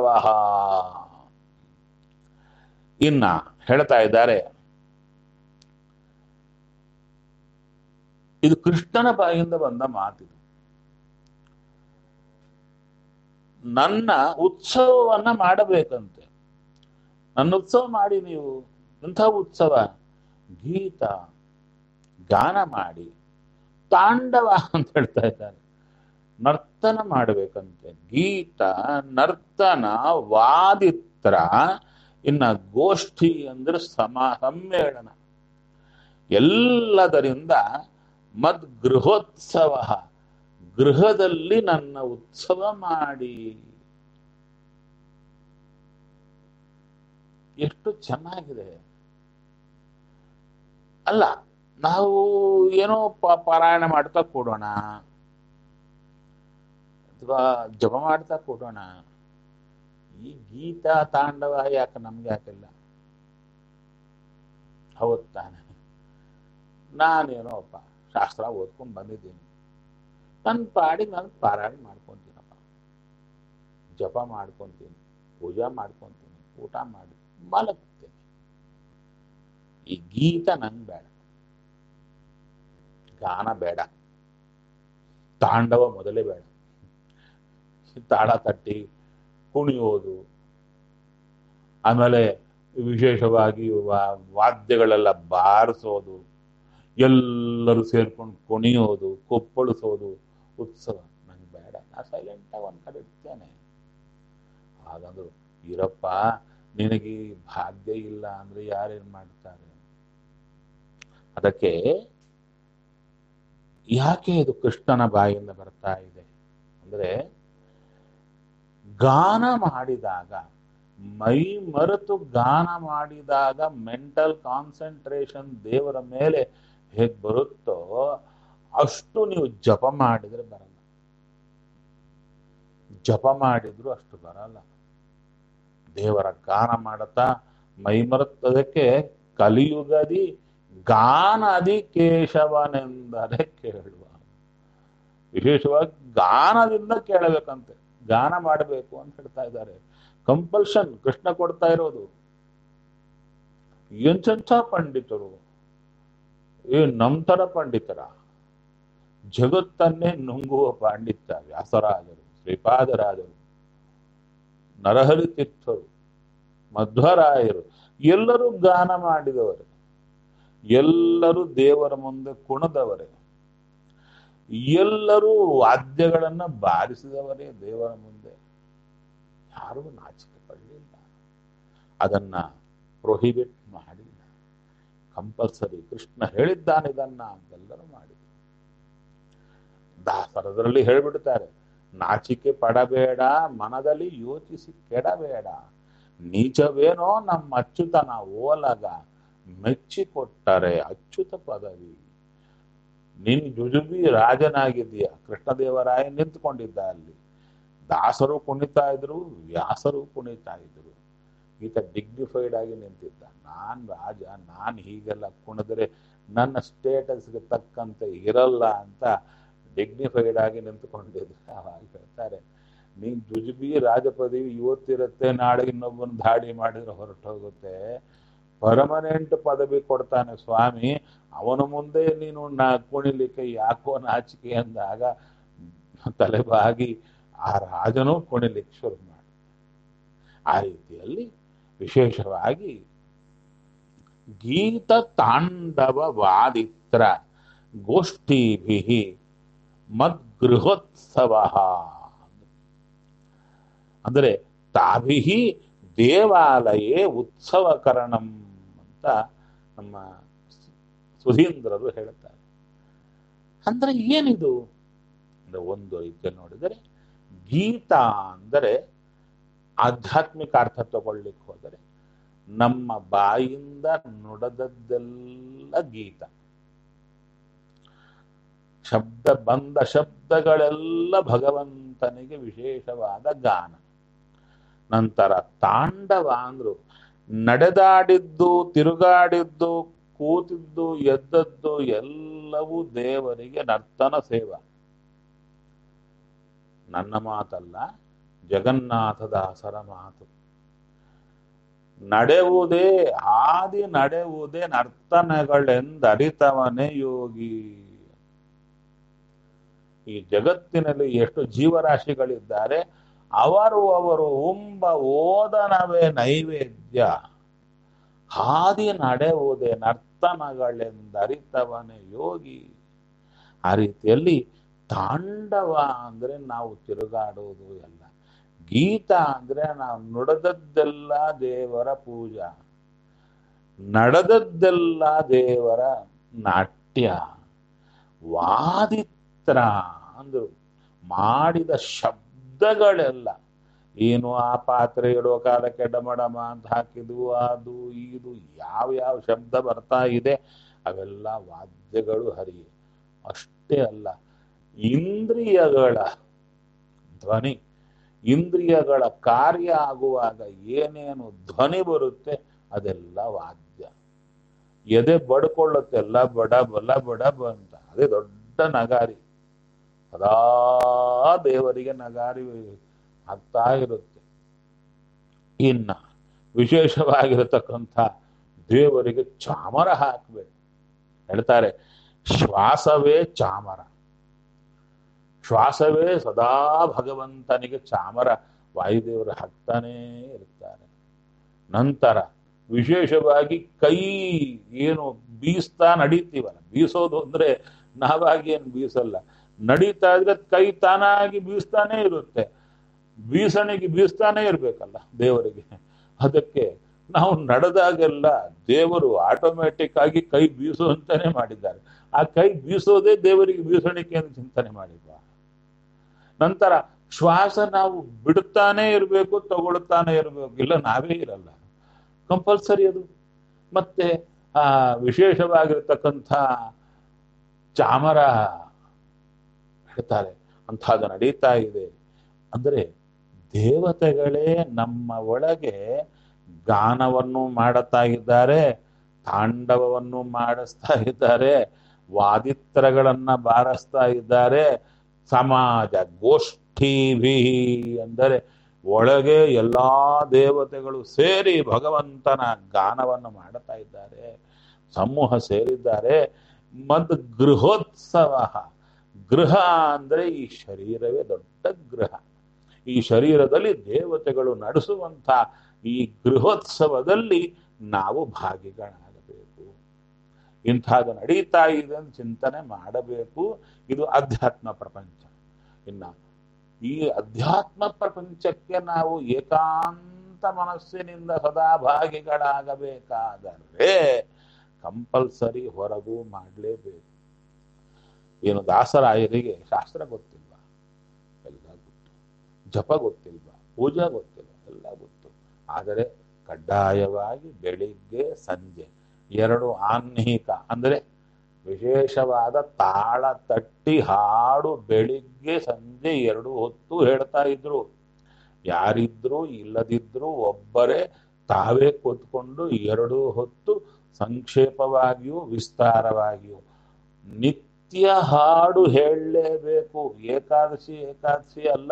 ಇನ್ನ ಹೇಳ್ತಾ ಇದ್ದಾರೆ ಇದು ಕೃಷ್ಣನ ಬಾಯಿಂದ ಬಂದ ಮಾತಿದು ನನ್ನ ಉತ್ಸವವನ್ನ ಮಾಡಬೇಕಂತೆ ನನ್ನ ಉತ್ಸವ ಮಾಡಿ ನೀವು ಎಂಥ ಉತ್ಸವ ಗೀತ ಗಾನ ಮಾಡಿ ತಾಂಡವ ಅಂತ ಹೇಳ್ತಾ ಇದ್ದಾರೆ ನರ್ತನ ಮಾಡಬೇಕಂತೆ ಗೀತ ನರ್ತನ ವಾದಿತ್ರ ಇನ್ನ ಗೋಷ್ಠಿ ಅಂದ್ರೆ ಸಮ ಸಮ್ಮೇಳನ ಎಲ್ಲದರಿಂದ ಮದ್ ಗೃಹೋತ್ಸವ ಗೃಹದಲ್ಲಿ ನನ್ನ ಉತ್ಸವ ಮಾಡಿ ಎಷ್ಟು ಚೆನ್ನಾಗಿದೆ ಅಲ್ಲ ನಾವು ಏನೋ ಪ- ಪಾರಾಯಣ ಮಾಡ್ತಾ ಕೂಡೋಣ ಅಥವಾ ಜಪ ಮಾಡ್ತಾ ಕೂಡೋಣ ಈ ಗೀತ ತಾಂಡವ ಯಾಕೆ ನಮ್ಗೆ ಯಾಕಿಲ್ಲ ಹೌದ್ ತಾನೆ ನಾನೇನೋಪ್ಪ ಶಾಸ್ತ್ರ ಓದ್ಕೊಂಡು ಬಂದಿದ್ದೀನಿ ನನ್ನ ಪಾಡಿಗೆ ನಾನು ಪಾರಾಯಣ ಮಾಡ್ಕೊಂತೀನಪ್ಪ ಜಪ ಮಾಡ್ಕೊಂತೀನಿ ಪೂಜಾ ಮಾಡ್ಕೊಂತೀನಿ ಊಟ ಮಾಡಿ ಮಲಗ್ತೇನೆ ಈ ಗೀತ ನಂಗೆ ಬೇಡ ಗಾನ ಬೇಡ ತಾಂಡವ ಮೊದಲೇ ಬೇಡ ತಾಳ ತಟ್ಟಿ ಕುಣಿಯೋದು ಆಮೇಲೆ ವಿಶೇಷವಾಗಿ ವಾ- ವಾದ್ಯಗಳೆಲ್ಲ ಬಾರಿಸೋದು ಎಲ್ಲರೂ ಸೇರ್ಕೊಂಡು ಕುಣಿಯೋದು ಕೊಪ್ಪಳಿಸೋದು ಉತ್ಸವ ನಂಗೆ ಬೇಡ ನಾ ಸೈಲೆಂಟಾಗಿ ಒಂದು ಕಡೆ ಇರ್ತೇನೆ ಹಾಗಂದ್ರು ಇರಪ್ಪ ನಿನಗೆ ಈ ಭಾಗ್ಯ ಇಲ್ಲ ಅಂದ್ರೆ ಯಾರೇನ್ ಮಾಡ್ತಾರೆ ಅದಕ್ಕೆ ಯಾಕೆ ಇದು ಕೃಷ್ಣನ ಬಾಯಿಂದ ಬರ್ತಾ ಇದೆ ಅಂದ್ರೆ ಗಾನ ಮಾಡಿದಾಗ ಮೈ ಮರೆತು ಗಾನ ಮಾಡಿದಾಗ ಮೆಂಟಲ್ ಕಾನ್ಸಂಟ್ರೇಷನ್ ದೇವರ ಮೇಲೆ ಹೇಗ್ ಬರುತ್ತೋ ಅಷ್ಟು ನೀವು ಜಪ ಮಾಡಿದ್ರೆ ಬರಲ್ಲ ಜಪ ಮಾಡಿದ್ರು ಅಷ್ಟು ಬರಲ್ಲ ದೇವರ ಗಾನ ಮಾಡುತ್ತಾ ಮೈ ಮರೆತದಕ್ಕೆ ಕಲಿಯುಗದಿ ಗಾನದಿ ಕೇಶವನೆಂದರೆ ಕೇಳುವ ವಿಶೇಷವಾಗಿ ಗಾನದಿಂದ ಕೇಳಬೇಕಂತೆ ಗಾನ ಮಾಡಬೇಕು ಅಂತ ಹೇಳ್ತಾ ಇದ್ದಾರೆ ಕಂಪಲ್ಷನ್ ಕೃಷ್ಣ ಕೊಡ್ತಾ ಇರೋದು ಎಂಚೆಂಥ ಪಂಡಿತರು ಏ ನಂತರ ಪಂಡಿತರ ಜಗತ್ತನ್ನೇ ನುಂಗುವ ಪಾಂಡಿತ್ಯ ವ್ಯಾಸರಾಜರು ಶ್ರೀಪಾದರಾಜರು ನರಹರಿ ತೀರ್ಥರು ಮಧ್ವರಾಯರು ಎಲ್ಲರೂ ಗಾನ ಮಾಡಿದವರು ಎಲ್ಲರೂ ದೇವರ ಮುಂದೆ ಕುಣದವರೇ ಎಲ್ಲರೂ ವಾದ್ಯಗಳನ್ನ ಬಾರಿಸಿದವರೇ ದೇವರ ಮುಂದೆ ಯಾರೂ ನಾಚಿಕೆ ಪಡಲಿಲ್ಲ ಅದನ್ನ ಪ್ರೊಹಿಬಿಟ್ ಮಾಡಿಲ್ಲ ಕಂಪಲ್ಸರಿ ಕೃಷ್ಣ ಹೇಳಿದ್ದಾನೆ ಇದನ್ನ ಅಂತೆಲ್ಲರೂ ಮಾಡಿದ್ರು ದಾಸರದರಲ್ಲಿ ಹೇಳ್ಬಿಡ್ತಾರೆ ನಾಚಿಕೆ ಪಡಬೇಡ ಮನದಲ್ಲಿ ಯೋಚಿಸಿ ಕೆಡಬೇಡ ನೀಚವೇನೋ ನಮ್ಮ ಅಚ್ಯುತನ ಓಲಗ ಮೆಚ್ಚಿಕೊಟ್ಟರೆ ಅಚ್ಯುತ ಪದವಿ ನೀನ್ ಜುಜುಬಿ ರಾಜನಾಗಿದ್ದೀಯ ಕೃಷ್ಣದೇವರಾಯ ನಿಂತ್ಕೊಂಡಿದ್ದ ಅಲ್ಲಿ ದಾಸರು ಕುಣಿತಾ ಇದ್ರು ವ್ಯಾಸರು ಕುಣಿತಾ ಇದ್ರು ಈತ ಡಿಗ್ನಿಫೈಡ್ ಆಗಿ ನಿಂತಿದ್ದ ನಾನು ರಾಜ ನಾನು ಹೀಗೆಲ್ಲ ಕುಣಿದ್ರೆ ನನ್ನ ಸ್ಟೇಟಸ್ಗೆ ತಕ್ಕಂತೆ ಇರಲ್ಲ ಅಂತ ಡಿಗ್ನಿಫೈಡ್ ಆಗಿ ನಿಂತುಕೊಂಡಿದ್ರು ಅವಾಗ ಹೇಳ್ತಾರೆ ನೀನ್ ಜುಜುಬಿ ರಾಜಪದವಿ ಇವತ್ತಿರುತ್ತೆ ನಾಳೆ ಇನ್ನೊಬ್ಬನ ದಾಳಿ ಮಾಡಿದ್ರೆ ಹೊರಟೋಗುತ್ತೆ ಪರ್ಮನೆಂಟ್ ಪದವಿ ಕೊಡ್ತಾನೆ ಸ್ವಾಮಿ ಅವನ ಮುಂದೆ ನೀನು ನಾ ಕುಣಿಲಿಕ್ಕೆ ಯಾಕೋ ನಾಚಿಕೆ ಅಂದಾಗ ತಲೆಬಾಗಿ ಆ ರಾಜನು ಕುಣಿಲಿಕ್ಕೆ ಶುರು ಮಾಡಿ ಆ ರೀತಿಯಲ್ಲಿ ವಿಶೇಷವಾಗಿ ಗೀತ ತಾಂಡವ ವಾದಿತ್ರ ಗೋಷ್ಠೀಭಿ ಮದ್ಗೃಹೋತ್ಸವ ಅಂದರೆ ತಾಭಿಹಿ ದೇವಾಲಯೇ ಉತ್ಸವಕರಣಂ ಅಂತ ನಮ್ಮ ಸುಧೀಂದ್ರರು ಹೇಳ್ತಾರೆ ಅಂದ್ರೆ ಏನಿದು ಅಂದ್ರೆ ಒಂದು ರೀತಿಯಲ್ಲಿ ನೋಡಿದರೆ ಗೀತ ಅಂದರೆ ಆಧ್ಯಾತ್ಮಿಕ ಅರ್ಥ ತಗೊಳ್ಲಿಕ್ಕೆ ಹೋದರೆ ನಮ್ಮ ಬಾಯಿಂದ ನುಡದದ್ದೆಲ್ಲ ಗೀತ ಶಬ್ದ ಬಂದ ಶಬ್ದಗಳೆಲ್ಲ ಭಗವಂತನಿಗೆ ವಿಶೇಷವಾದ ಗಾನ ನಂತರ ತಾಂಡವ ಅಂದ್ರು ನಡೆದಾಡಿದ್ದು ತಿರುಗಾಡಿದ್ದು ಕೂತಿದ್ದು ಎದ್ದದ್ದು ಎಲ್ಲವೂ ದೇವರಿಗೆ ನರ್ತನ ಸೇವ ನನ್ನ ಮಾತಲ್ಲ ಜಗನ್ನಾಥದಾಸರ ಮಾತು ನಡೆಯುವುದೇ ಆದಿ ನಡೆಯುವುದೇ ನರ್ತನಗಳೆಂದರಿತವನೇ ಯೋಗಿ ಈ ಜಗತ್ತಿನಲ್ಲಿ ಎಷ್ಟು ಜೀವರಾಶಿಗಳಿದ್ದಾರೆ ಅವರು ಅವರು ಉಂಬ ಓದನವೇ ನೈವೇದ್ಯ ಹಾದಿ ನಡೆಯುವುದೇ ನರ್ತನಗಳೆಂದರಿತವನೇ ಯೋಗಿ ಆ ರೀತಿಯಲ್ಲಿ ತಾಂಡವ ಅಂದ್ರೆ ನಾವು ತಿರುಗಾಡೋದು ಎಲ್ಲ ಗೀತ ಅಂದ್ರೆ ನಾವು ನುಡದದ್ದೆಲ್ಲ ದೇವರ ಪೂಜಾ ನಡೆದದ್ದೆಲ್ಲ ದೇವರ ನಾಟ್ಯ ವಾದಿತ್ರ ಅಂದ್ರು ಮಾಡಿದ ಶಬ್ದಗಳೆಲ್ಲ ಏನು ಆ ಪಾತ್ರೆ ಇಡೋ ಕಾಲಕ್ಕೆ ಡಮಡಮ ಅಂತ ಹಾಕಿದ್ವು ಅದು ಇದು ಯಾವ ಯಾವ ಶಬ್ದ ಬರ್ತಾ ಇದೆ ಅವೆಲ್ಲ ವಾದ್ಯಗಳು ಹರಿ ಅಷ್ಟೇ ಅಲ್ಲ ಇಂದ್ರಿಯಗಳ ಧ್ವನಿ ಇಂದ್ರಿಯಗಳ ಕಾರ್ಯ ಆಗುವಾಗ ಏನೇನು ಧ್ವನಿ ಬರುತ್ತೆ ಅದೆಲ್ಲ ವಾದ್ಯ ಎದೆ ಬಡ್ಕೊಳ್ಳುತ್ತೆ ಎಲ್ಲ ಬಡ ಬಲ ಬಡ ಅಂತ ಅದೇ ದೊಡ್ಡ ನಗಾರಿ ಸದಾ ದೇವರಿಗೆ ನಗಾರಿ ಆಗ್ತಾ ಇರುತ್ತೆ ಇನ್ನ ವಿಶೇಷವಾಗಿರತಕ್ಕಂಥ ದೇವರಿಗೆ ಚಾಮರ ಹಾಕಬೇಕು ಹೇಳ್ತಾರೆ ಶ್ವಾಸವೇ ಚಾಮರ ಶ್ವಾಸವೇ ಸದಾ ಭಗವಂತನಿಗೆ ಚಾಮರ ವಾಯುದೇವರು ಹಾಕ್ತಾನೇ ಇರ್ತಾರೆ ನಂತರ ವಿಶೇಷವಾಗಿ ಕೈ ಏನು ಬೀಸ್ತಾ ನಡೀತೀವಲ್ಲ ಬೀಸೋದು ಅಂದ್ರೆ ನಾವಾಗಿ ಏನು ಬೀಸಲ್ಲ ನಡೀತಾ ಇದ್ರೆ ಕೈ ತಾನಾಗಿ ಬೀಸ್ತಾನೇ ಇರುತ್ತೆ ಬೀಸಣಿಗೆ ಬೀಸ್ತಾನೇ ಇರ್ಬೇಕಲ್ಲ ದೇವರಿಗೆ ಅದಕ್ಕೆ ನಾವು ನಡೆದಾಗೆಲ್ಲ ದೇವರು ಆಟೋಮ್ಯಾಟಿಕ್ ಆಗಿ ಕೈ ಬೀಸುವಂತಾನೆ ಮಾಡಿದ್ದಾರೆ ಆ ಕೈ ಬೀಸೋದೇ ದೇವರಿಗೆ ಬೀಸಣಿಕೆಯನ್ನು ಚಿಂತನೆ ಮಾಡಿದ್ವ ನಂತರ ಶ್ವಾಸ ನಾವು ಬಿಡುತ್ತಾನೆ ಇರಬೇಕು ತಗೊಳ್ತಾನೆ ಇರಬೇಕು ಇಲ್ಲ ನಾವೇ ಇರಲ್ಲ ಕಂಪಲ್ಸರಿ ಅದು ಮತ್ತೆ ಆ ವಿಶೇಷವಾಗಿರ್ತಕ್ಕಂಥ ಚಾಮರ ಹೇಳ್ತಾರೆ ಅಂಥದ್ದು ನಡೀತಾ ಇದೆ ಅಂದರೆ ದೇವತೆಗಳೇ ನಮ್ಮ ಒಳಗೆ ಗಾನವನ್ನು ಮಾಡುತ್ತಾ ಇದ್ದಾರೆ ತಾಂಡವವನ್ನು ಮಾಡಿಸ್ತಾ ಇದ್ದಾರೆ ವಾದಿತ್ರಗಳನ್ನ ಬಾರಿಸ್ತಾ ಇದ್ದಾರೆ ಸಮಾಜ ಗೋಷ್ಠಿಭಿ ಅಂದರೆ ಒಳಗೆ ಎಲ್ಲಾ ದೇವತೆಗಳು ಸೇರಿ ಭಗವಂತನ ಗಾನವನ್ನು ಮಾಡುತ್ತಾ ಇದ್ದಾರೆ ಸಮೂಹ ಸೇರಿದ್ದಾರೆ ಮದ್ ಗೃಹೋತ್ಸವ ಗೃಹ ಅಂದ್ರೆ ಈ ಶರೀರವೇ ದೊಡ್ಡ ಗೃಹ ಈ ಶರೀರದಲ್ಲಿ ದೇವತೆಗಳು ನಡೆಸುವಂತ ಈ ಗೃಹೋತ್ಸವದಲ್ಲಿ ನಾವು ಭಾಗಿಗಳಾಗಬೇಕು ಇಂಥದ್ದು ನಡೀತಾ ಇದೆ ಅಂತ ಚಿಂತನೆ ಮಾಡಬೇಕು ಇದು ಅಧ್ಯಾತ್ಮ ಪ್ರಪಂಚ ಇನ್ನ ಈ ಅಧ್ಯಾತ್ಮ ಪ್ರಪಂಚಕ್ಕೆ ನಾವು ಏಕಾಂತ ಮನಸ್ಸಿನಿಂದ ಸದಾ ಭಾಗಿಗಳಾಗಬೇಕಾದರೆ ಕಂಪಲ್ಸರಿ ಹೊರಗೂ ಮಾಡಲೇಬೇಕು ಏನು ದಾಸರಾಯರಿಗೆ ಶಾಸ್ತ್ರ ಗೊತ್ತಿಲ್ವಾ ಎಲ್ಲ ಗೊತ್ತು ಜಪ ಗೊತ್ತಿಲ್ವಾ ಪೂಜಾ ಗೊತ್ತಿಲ್ಲ ಎಲ್ಲ ಗೊತ್ತು ಆದರೆ ಕಡ್ಡಾಯವಾಗಿ ಬೆಳಿಗ್ಗೆ ಸಂಜೆ ಎರಡು ಆನ್ಹಿಕ ಅಂದರೆ ವಿಶೇಷವಾದ ತಾಳ ತಟ್ಟಿ ಹಾಡು ಬೆಳಿಗ್ಗೆ ಸಂಜೆ ಎರಡು ಹೊತ್ತು ಹೇಳ್ತಾ ಇದ್ರು ಯಾರಿದ್ರು ಇಲ್ಲದಿದ್ರು ಒಬ್ಬರೇ ತಾವೇ ಕೂತ್ಕೊಂಡು ಎರಡು ಹೊತ್ತು ಸಂಕ್ಷೇಪವಾಗಿಯೂ ವಿಸ್ತಾರವಾಗಿಯೂ ನಿತ್ಯ ಹಾಡು ಹೇಳಲೇಬೇಕು ಏಕಾದಶಿ ಏಕಾದಶಿ ಅಲ್ಲ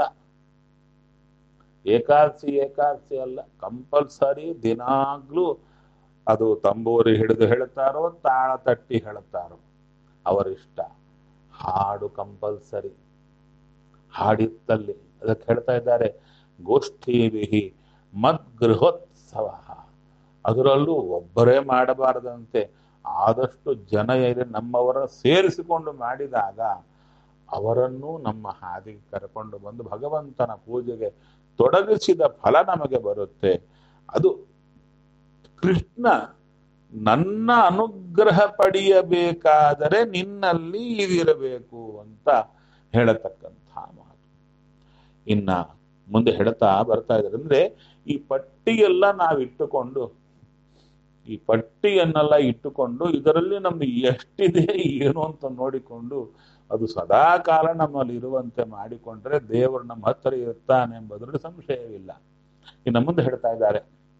ಏಕಾದಶಿ ಏಕಾದಶಿ ಅಲ್ಲ ಕಂಪಲ್ಸರಿ ದಿನಾಗ್ಲೂ ಅದು ತಂಬೂರಿ ಹಿಡಿದು ಹೇಳ್ತಾರೋ ತಾಳ ತಟ್ಟಿ ಹೇಳ್ತಾರೋ ಅವರಿಷ್ಟ ಹಾಡು ಕಂಪಲ್ಸರಿ ಹಾಡಿತ್ತಲ್ಲಿ ಅದಕ್ಕೆ ಹೇಳ್ತಾ ಇದ್ದಾರೆ ಗೋಷ್ಠಿ ವಿಹಿ ಮದ್ಗೃಹೋತ್ಸವ ಅದರಲ್ಲೂ ಒಬ್ಬರೇ ಮಾಡಬಾರದಂತೆ ಆದಷ್ಟು ಜನ ಇದೆ ನಮ್ಮವರ ಸೇರಿಸಿಕೊಂಡು ಮಾಡಿದಾಗ ಅವರನ್ನು ನಮ್ಮ ಹಾದಿಗೆ ಕರ್ಕೊಂಡು ಬಂದು ಭಗವಂತನ ಪೂಜೆಗೆ ತೊಡಗಿಸಿದ ಫಲ ನಮಗೆ ಬರುತ್ತೆ ಅದು ಕೃಷ್ಣ ನನ್ನ ಅನುಗ್ರಹ ಪಡೆಯಬೇಕಾದರೆ ನಿನ್ನಲ್ಲಿ ಇದಿರಬೇಕು ಅಂತ ಹೇಳತಕ್ಕಂಥ ಮಾತು ಇನ್ನ ಮುಂದೆ ಹೇಳ್ತಾ ಬರ್ತಾ ಇದ್ದಾರೆ ಅಂದ್ರೆ ಈ ಪಟ್ಟಿಯೆಲ್ಲ ನಾವು ಇಟ್ಟುಕೊಂಡು ಈ ಪಟ್ಟಿಯನ್ನೆಲ್ಲ ಇಟ್ಟುಕೊಂಡು ಇದರಲ್ಲಿ ನಮ್ದು ಎಷ್ಟಿದೆ ಏನು ಅಂತ ನೋಡಿಕೊಂಡು ಅದು ಸದಾ ಕಾಲ ನಮ್ಮಲ್ಲಿ ಇರುವಂತೆ ಮಾಡಿಕೊಂಡ್ರೆ ದೇವರು ನಮ್ಮ ಹತ್ತಿರ ಇರ್ತಾನೆ ಎಂಬುದರಲ್ಲಿ ಸಂಶಯವಿಲ್ಲ ಇನ್ನು ಮುಂದೆ ಹೇಳ್ತಾ ಇದ್ದಾರೆ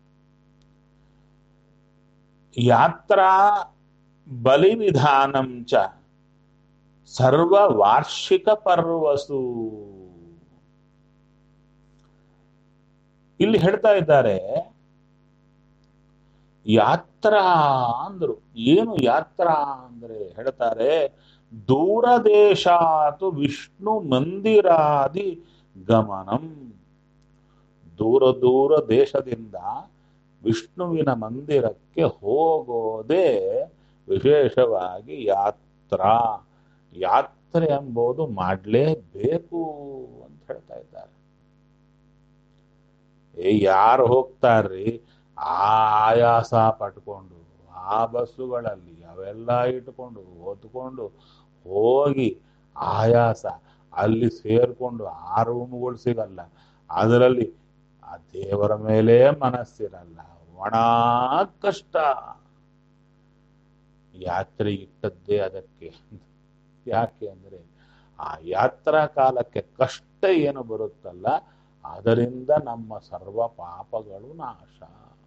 ಯಾತ್ರಾ ಬಲಿವಿಧಾನಂ ಚ ಸರ್ವ ವಾರ್ಷಿಕ ಪರ್ವಸು ಇಲ್ಲಿ ಹೇಳ್ತಾ ಇದ್ದಾರೆ ಯಾತ್ರಾ ಅಂದ್ರು ಏನು ಯಾತ್ರಾ ಅಂದ್ರೆ ಹೇಳ್ತಾರೆ ದೂರ ದೇಶಾತು ವಿಷ್ಣು ಮಂದಿರಾದಿ ಗಮನಂ ದೂರ ದೂರ ದೇಶದಿಂದ ವಿಷ್ಣುವಿನ ಮಂದಿರಕ್ಕೆ ಹೋಗೋದೇ ವಿಶೇಷವಾಗಿ ಯಾತ್ರಾ ಯಾತ್ರೆ ಎಂಬುದು ಮಾಡಲೇಬೇಕು ಅಂತ ಹೇಳ್ತಾ ಇದ್ದಾರೆ ಏ ಯಾರು ಹೋಗ್ತಾರ್ರಿ ಆ ಆಯಾಸ ಪಟ್ಕೊಂಡು ಆ ಬಸ್ಸುಗಳಲ್ಲಿ ಅವೆಲ್ಲ ಇಟ್ಕೊಂಡು ಹೊತ್ಕೊಂಡು ಹೋಗಿ ಆಯಾಸ ಅಲ್ಲಿ ಸೇರ್ಕೊಂಡು ಆ ರೂಮ್ಗಳು ಸಿಗಲ್ಲ ಅದರಲ್ಲಿ ಆ ದೇವರ ಮೇಲೆ ಮನಸ್ಸಿರಲ್ಲ ಒಣ ಕಷ್ಟ ಯಾತ್ರೆ ಇಟ್ಟದ್ದೇ ಅದಕ್ಕೆ ಯಾಕೆ ಅಂದ್ರೆ ಆ ಯಾತ್ರಾ ಕಾಲಕ್ಕೆ ಕಷ್ಟ ಏನು ಬರುತ್ತಲ್ಲ ಅದರಿಂದ ನಮ್ಮ ಸರ್ವ ಪಾಪಗಳು ನಾಶ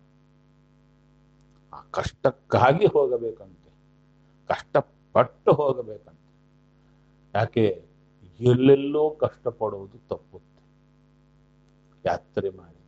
ಆ ಕಷ್ಟಕ್ಕಾಗಿ ಹೋಗಬೇಕಂತೆ ಕಷ್ಟಪಟ್ಟು ಹೋಗಬೇಕಂತೆ ಯಾಕೆ ಎಲ್ಲೆಲ್ಲೋ ಕಷ್ಟಪಡುವುದು ತಪ್ಪುತ್ತೆ ಯಾತ್ರೆ ಮಾಡಿ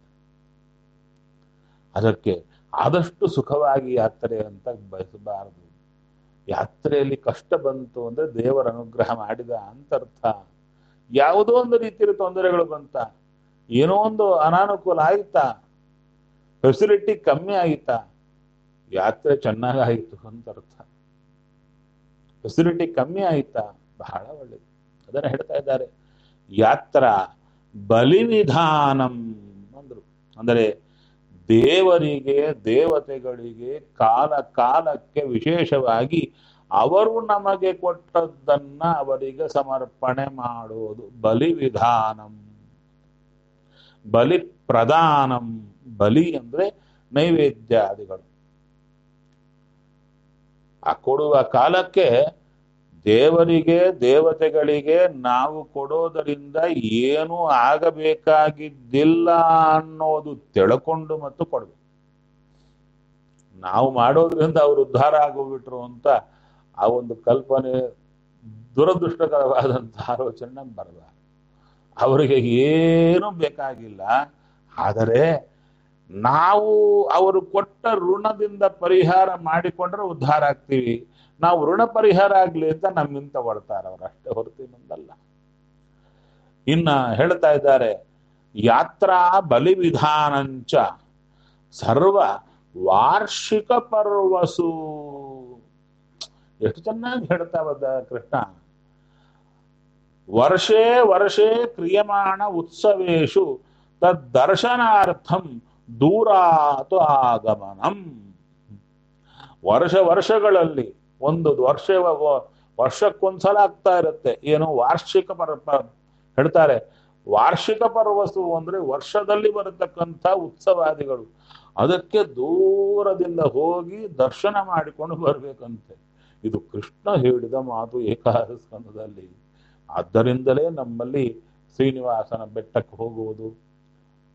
ಅದಕ್ಕೆ ಆದಷ್ಟು ಸುಖವಾಗಿ ಯಾತ್ರೆ ಅಂತ ಬಯಸಬಾರದು ಯಾತ್ರೆಯಲ್ಲಿ ಕಷ್ಟ ಬಂತು ಅಂದ್ರೆ ದೇವರ ಅನುಗ್ರಹ ಮಾಡಿದ ಅಂತ ಅರ್ಥ ಯಾವುದೋ ಒಂದು ರೀತಿಯ ತೊಂದರೆಗಳು ಬಂತ ಏನೋ ಒಂದು ಅನಾನುಕೂಲ ಆಯ್ತಾ ಫೆಸಿಲಿಟಿ ಕಮ್ಮಿ ಆಯ್ತಾ ಯಾತ್ರೆ ಚೆನ್ನಾಗಾಯಿತು ಅಂತ ಅರ್ಥ ಫೆಸಿಲಿಟಿ ಕಮ್ಮಿ ಆಯ್ತಾ ಬಹಳ ಒಳ್ಳೇದು ಅದನ್ನ ಹೇಳ್ತಾ ಇದ್ದಾರೆ ಯಾತ್ರಾ ಬಲಿವಿಧಾನಂ ಅಂದ್ರು ಅಂದರೆ ದೇವರಿಗೆ ದೇವತೆಗಳಿಗೆ ಕಾಲ ಕಾಲಕ್ಕೆ ವಿಶೇಷವಾಗಿ ಅವರು ನಮಗೆ ಕೊಟ್ಟದ್ದನ್ನ ಅವರಿಗೆ ಸಮರ್ಪಣೆ ಮಾಡೋದು ಬಲಿವಿಧಾನಂ ಬಲಿ ಪ್ರದಾನಂ ಬಲಿ ಅಂದ್ರೆ ನೈವೇದ್ಯಾದಿಗಳು ಆ ಕೊಡುವ ಕಾಲಕ್ಕೆ ದೇವರಿಗೆ ದೇವತೆಗಳಿಗೆ ನಾವು ಕೊಡೋದರಿಂದ ಏನು ಆಗಬೇಕಾಗಿದ್ದಿಲ್ಲ ಅನ್ನೋದು ತಿಳ್ಕೊಂಡು ಮತ್ತು ಕೊಡ್ಬೇಕು ನಾವು ಮಾಡೋದ್ರಿಂದ ಅವ್ರು ಉದ್ಧಾರ ಆಗೋಗ್ಬಿಟ್ರು ಅಂತ ಆ ಒಂದು ಕಲ್ಪನೆ ದುರದೃಷ್ಟಕರವಾದಂತ ಆಲೋಚನೆ ನಮ್ಗೆ ಬರಬಾರ್ದು ಅವರಿಗೆ ಏನು ಬೇಕಾಗಿಲ್ಲ ಆದರೆ ನಾವು ಅವರು ಕೊಟ್ಟ ಋಣದಿಂದ ಪರಿಹಾರ ಮಾಡಿಕೊಂಡ್ರೆ ಉದ್ಧಾರ ಆಗ್ತೀವಿ ನಾವು ಋಣ ಪರಿಹಾರ ಆಗ್ಲಿ ಅಂತ ನಮ್ಮಿಂದ ಕೊಡ್ತಾರೆ ಅವ್ರು ಅಷ್ಟೇ ಹೊರತು ಇನ್ನೊಂದಲ್ಲ ಇನ್ನ ಹೇಳ್ತಾ ಇದ್ದಾರೆ ಯಾತ್ರಾ ಬಲಿವಿಧಾನಂಚ ಸರ್ವ ವಾರ್ಷಿಕ ಪರ್ವಸು ಎಷ್ಟು ಚೆನ್ನಾಗಿ ಹೇಳ್ತಾ ಬದ್ದ ಕೃಷ್ಣ ವರ್ಷೇ ವರ್ಷೇ ಕ್ರಿಯಮಾಣ ಉತ್ಸವೇಶು ತದ್ದರ್ಶನಾರ್ಥಂ ದೂರಾತು ಆಗಮನಂ ವರ್ಷ ವರ್ಷಗಳಲ್ಲಿ ಒಂದು ವರ್ಷ ವರ್ಷಕ್ಕೊಂದ್ಸಲ ಆಗ್ತಾ ಇರುತ್ತೆ ಏನು ವಾರ್ಷಿಕ ಪರ್ ಪ- ಹೇಳ್ತಾರೆ ವಾರ್ಷಿಕ ಪರ್ವಸು ಅಂದ್ರೆ ವರ್ಷದಲ್ಲಿ ಬರತಕ್ಕಂಥ ಉತ್ಸವಾದಿಗಳು ಅದಕ್ಕೆ ದೂರದಿಂದ ಹೋಗಿ ದರ್ಶನ ಮಾಡಿಕೊಂಡು ಬರ್ಬೇಕಂತೆ ಇದು ಕೃಷ್ಣ ಹೇಳಿದ ಮಾತು ಏಕಾದಶ ಸ್ಕಂದದಲ್ಲಿ ಆದ್ದರಿಂದಲೇ ನಮ್ಮಲ್ಲಿ ಶ್ರೀನಿವಾಸನ ಬೆಟ್ಟಕ್ಕೆ ಹೋಗುವುದು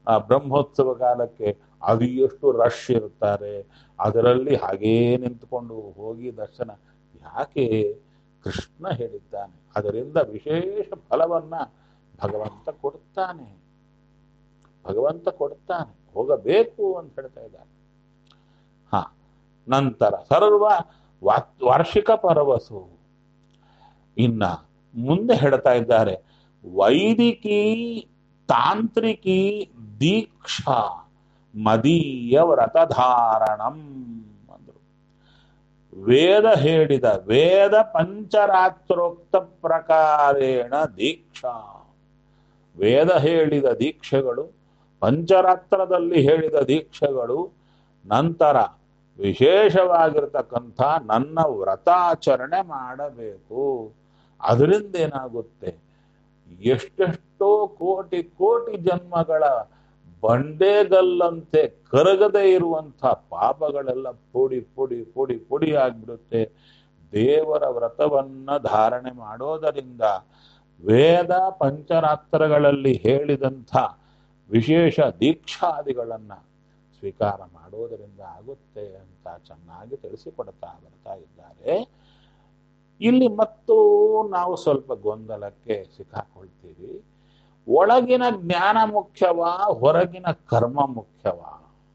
ಆ ಬ್ರಹ್ಮೋತ್ಸವ ಕಾಲಕ್ಕೆ ಅದು ಎಷ್ಟು ರಶ್ ಇರ್ತಾರೆ ಅದರಲ್ಲಿ ಹಾಗೇ ನಿಂತುಕೊಂಡು ಹೋಗಿ ದರ್ಶನ ಯಾಕೆ ಕೃಷ್ಣ ಹೇಳಿದ್ದಾನೆ ಅದರಿಂದ ವಿಶೇಷ ಫಲವನ್ನ ಭಗವಂತ ಕೊಡ್ತಾನೆ ಭಗವಂತ ಕೊಡ್ತಾನೆ ಹೋಗಬೇಕು ಅಂತ ಹೇಳ್ತಾ ಇದ್ದಾನೆ ಹಾ ನಂತರ ಸರ್ವ ವಾ- ವಾರ್ಷಿಕ ಪರವಸು ಇನ್ನ ಮುಂದೆ ಹೇಳ್ತಾ ಇದ್ದಾರೆ ವೈದಿಕಿ ತಾಂತ್ರಿಕಿ ದೀಕ್ಷಾ ಮದೀಯ ವ್ರತಧಾರಣಂ ಅಂದ್ರು ವೇದ ಹೇಳಿದ ವೇದ ಪಂಚರಾತ್ರೋಕ್ತ ಪ್ರಕಾರೇಣ ದೀಕ್ಷಾ ವೇದ ಹೇಳಿದ ದೀಕ್ಷೆಗಳು ಪಂಚರಾತ್ರದಲ್ಲಿ ಹೇಳಿದ ದೀಕ್ಷೆಗಳು ನಂತರ ವಿಶೇಷವಾಗಿರ್ತಕ್ಕಂಥ ನನ್ನ ವ್ರತಾಚರಣೆ ಮಾಡಬೇಕು ಅದರಿಂದ ಏನಾಗುತ್ತೆ ಎಷ್ಟೆಷ್ಟೋ ಕೋಟಿ ಕೋಟಿ ಜನ್ಮಗಳ ಬಂಡೆಗಲ್ಲಂತೆ ಕರಗದೆ ಇರುವಂಥ ಪಾಪಗಳೆಲ್ಲ ಪುಡಿ ಪುಡಿ ಪುಡಿ ಪುಡಿ ಆಗ್ಬಿಡುತ್ತೆ ದೇವರ ವ್ರತವನ್ನ ಧಾರಣೆ ಮಾಡೋದರಿಂದ ವೇದ ಪಂಚರಾತ್ರಗಳಲ್ಲಿ ಹೇಳಿದಂಥ ವಿಶೇಷ ದೀಕ್ಷಾದಿಗಳನ್ನ ಸ್ವೀಕಾರ ಮಾಡೋದರಿಂದ ಆಗುತ್ತೆ ಅಂತ ಚೆನ್ನಾಗಿ ತಿಳಿಸಿಕೊಡ್ತಾ ಬರ್ತಾ ಇದ್ದಾರೆ ಇಲ್ಲಿ ಮತ್ತು ನಾವು ಸ್ವಲ್ಪ ಗೊಂದಲಕ್ಕೆ ಸಿಕ್ಕಾಕೊಳ್ತೀವಿ ಒಳಗಿನ ಜ್ಞಾನ ಮುಖ್ಯವಾ ಹೊರಗಿನ ಕರ್ಮ ಮುಖ್ಯವಾ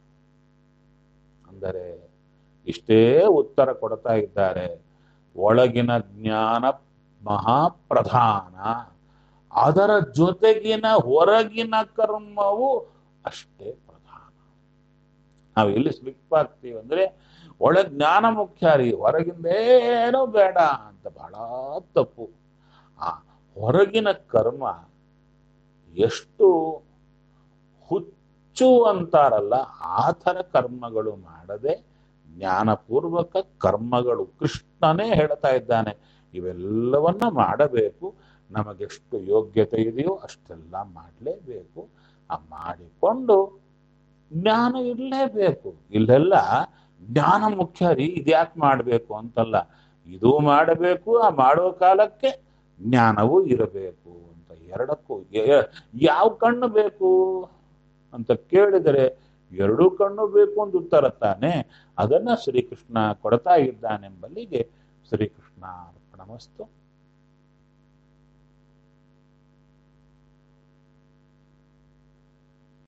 ಅಂದರೆ ಇಷ್ಟೇ ಉತ್ತರ ಕೊಡ್ತಾ ಇದ್ದಾರೆ ಒಳಗಿನ ಜ್ಞಾನ ಮಹಾಪ್ರಧಾನ ಅದರ ಜೊತೆಗಿನ ಹೊರಗಿನ ಕರ್ಮವು ಅಷ್ಟೇ ಪ್ರಧಾನ ನಾವು ಎಲ್ಲಿ ಸ್ಲಿಪ್ ಆಗ್ತೀವಿ ಅಂದ್ರೆ ಒಳ ಜ್ಞಾನ ಮುಖ್ಯ ರೀ ಹೊರಗಿಂದ ಏನೂ ಬೇಡ ಅಂತ ಬಹಳ ತಪ್ಪು ಆ ಹೊರಗಿನ ಕರ್ಮ ಎಷ್ಟು ಹುಚ್ಚು ಅಂತಾರಲ್ಲ ಆ ಥರ ಕರ್ಮಗಳು ಮಾಡದೆ ಜ್ಞಾನಪೂರ್ವಕ ಕರ್ಮಗಳು ಕೃಷ್ಣನೇ ಹೇಳ್ತಾ ಇದ್ದಾನೆ ಇವೆಲ್ಲವನ್ನ ಮಾಡಬೇಕು ನಮಗೆಷ್ಟು ಯೋಗ್ಯತೆ ಇದೆಯೋ ಅಷ್ಟೆಲ್ಲ ಮಾಡಲೇಬೇಕು ಆ ಮಾಡಿಕೊಂಡು ಜ್ಞಾನ ಇರಲೇಬೇಕು ಇಲ್ಲೆಲ್ಲ ಜ್ಞಾನ ಮುಖ್ಯ ರೀ ಇದ್ಯಾಕೆ ಮಾಡಬೇಕು ಅಂತಲ್ಲ ಇದು ಮಾಡಬೇಕು ಆ ಮಾಡೋ ಕಾಲಕ್ಕೆ ಜ್ಞಾನವೂ ಇರಬೇಕು ಅಂತ ಎರಡಕ್ಕೂ ಯ- ಯಾವ ಕಣ್ಣು ಬೇಕು ಅಂತ ಕೇಳಿದರೆ ಎರಡೂ ಕಣ್ಣು ಬೇಕು ಅಂತ ಉತ್ತರ ತಾನೆ ಅದನ್ನ ಶ್ರೀಕೃಷ್ಣ ಕೊಡ್ತಾ ಇದ್ದಾನೆಂಬಲ್ಲಿಗೆ ಶ್ರೀಕೃಷ್ಣ ಅರ್ಪಣಮಸ್ತು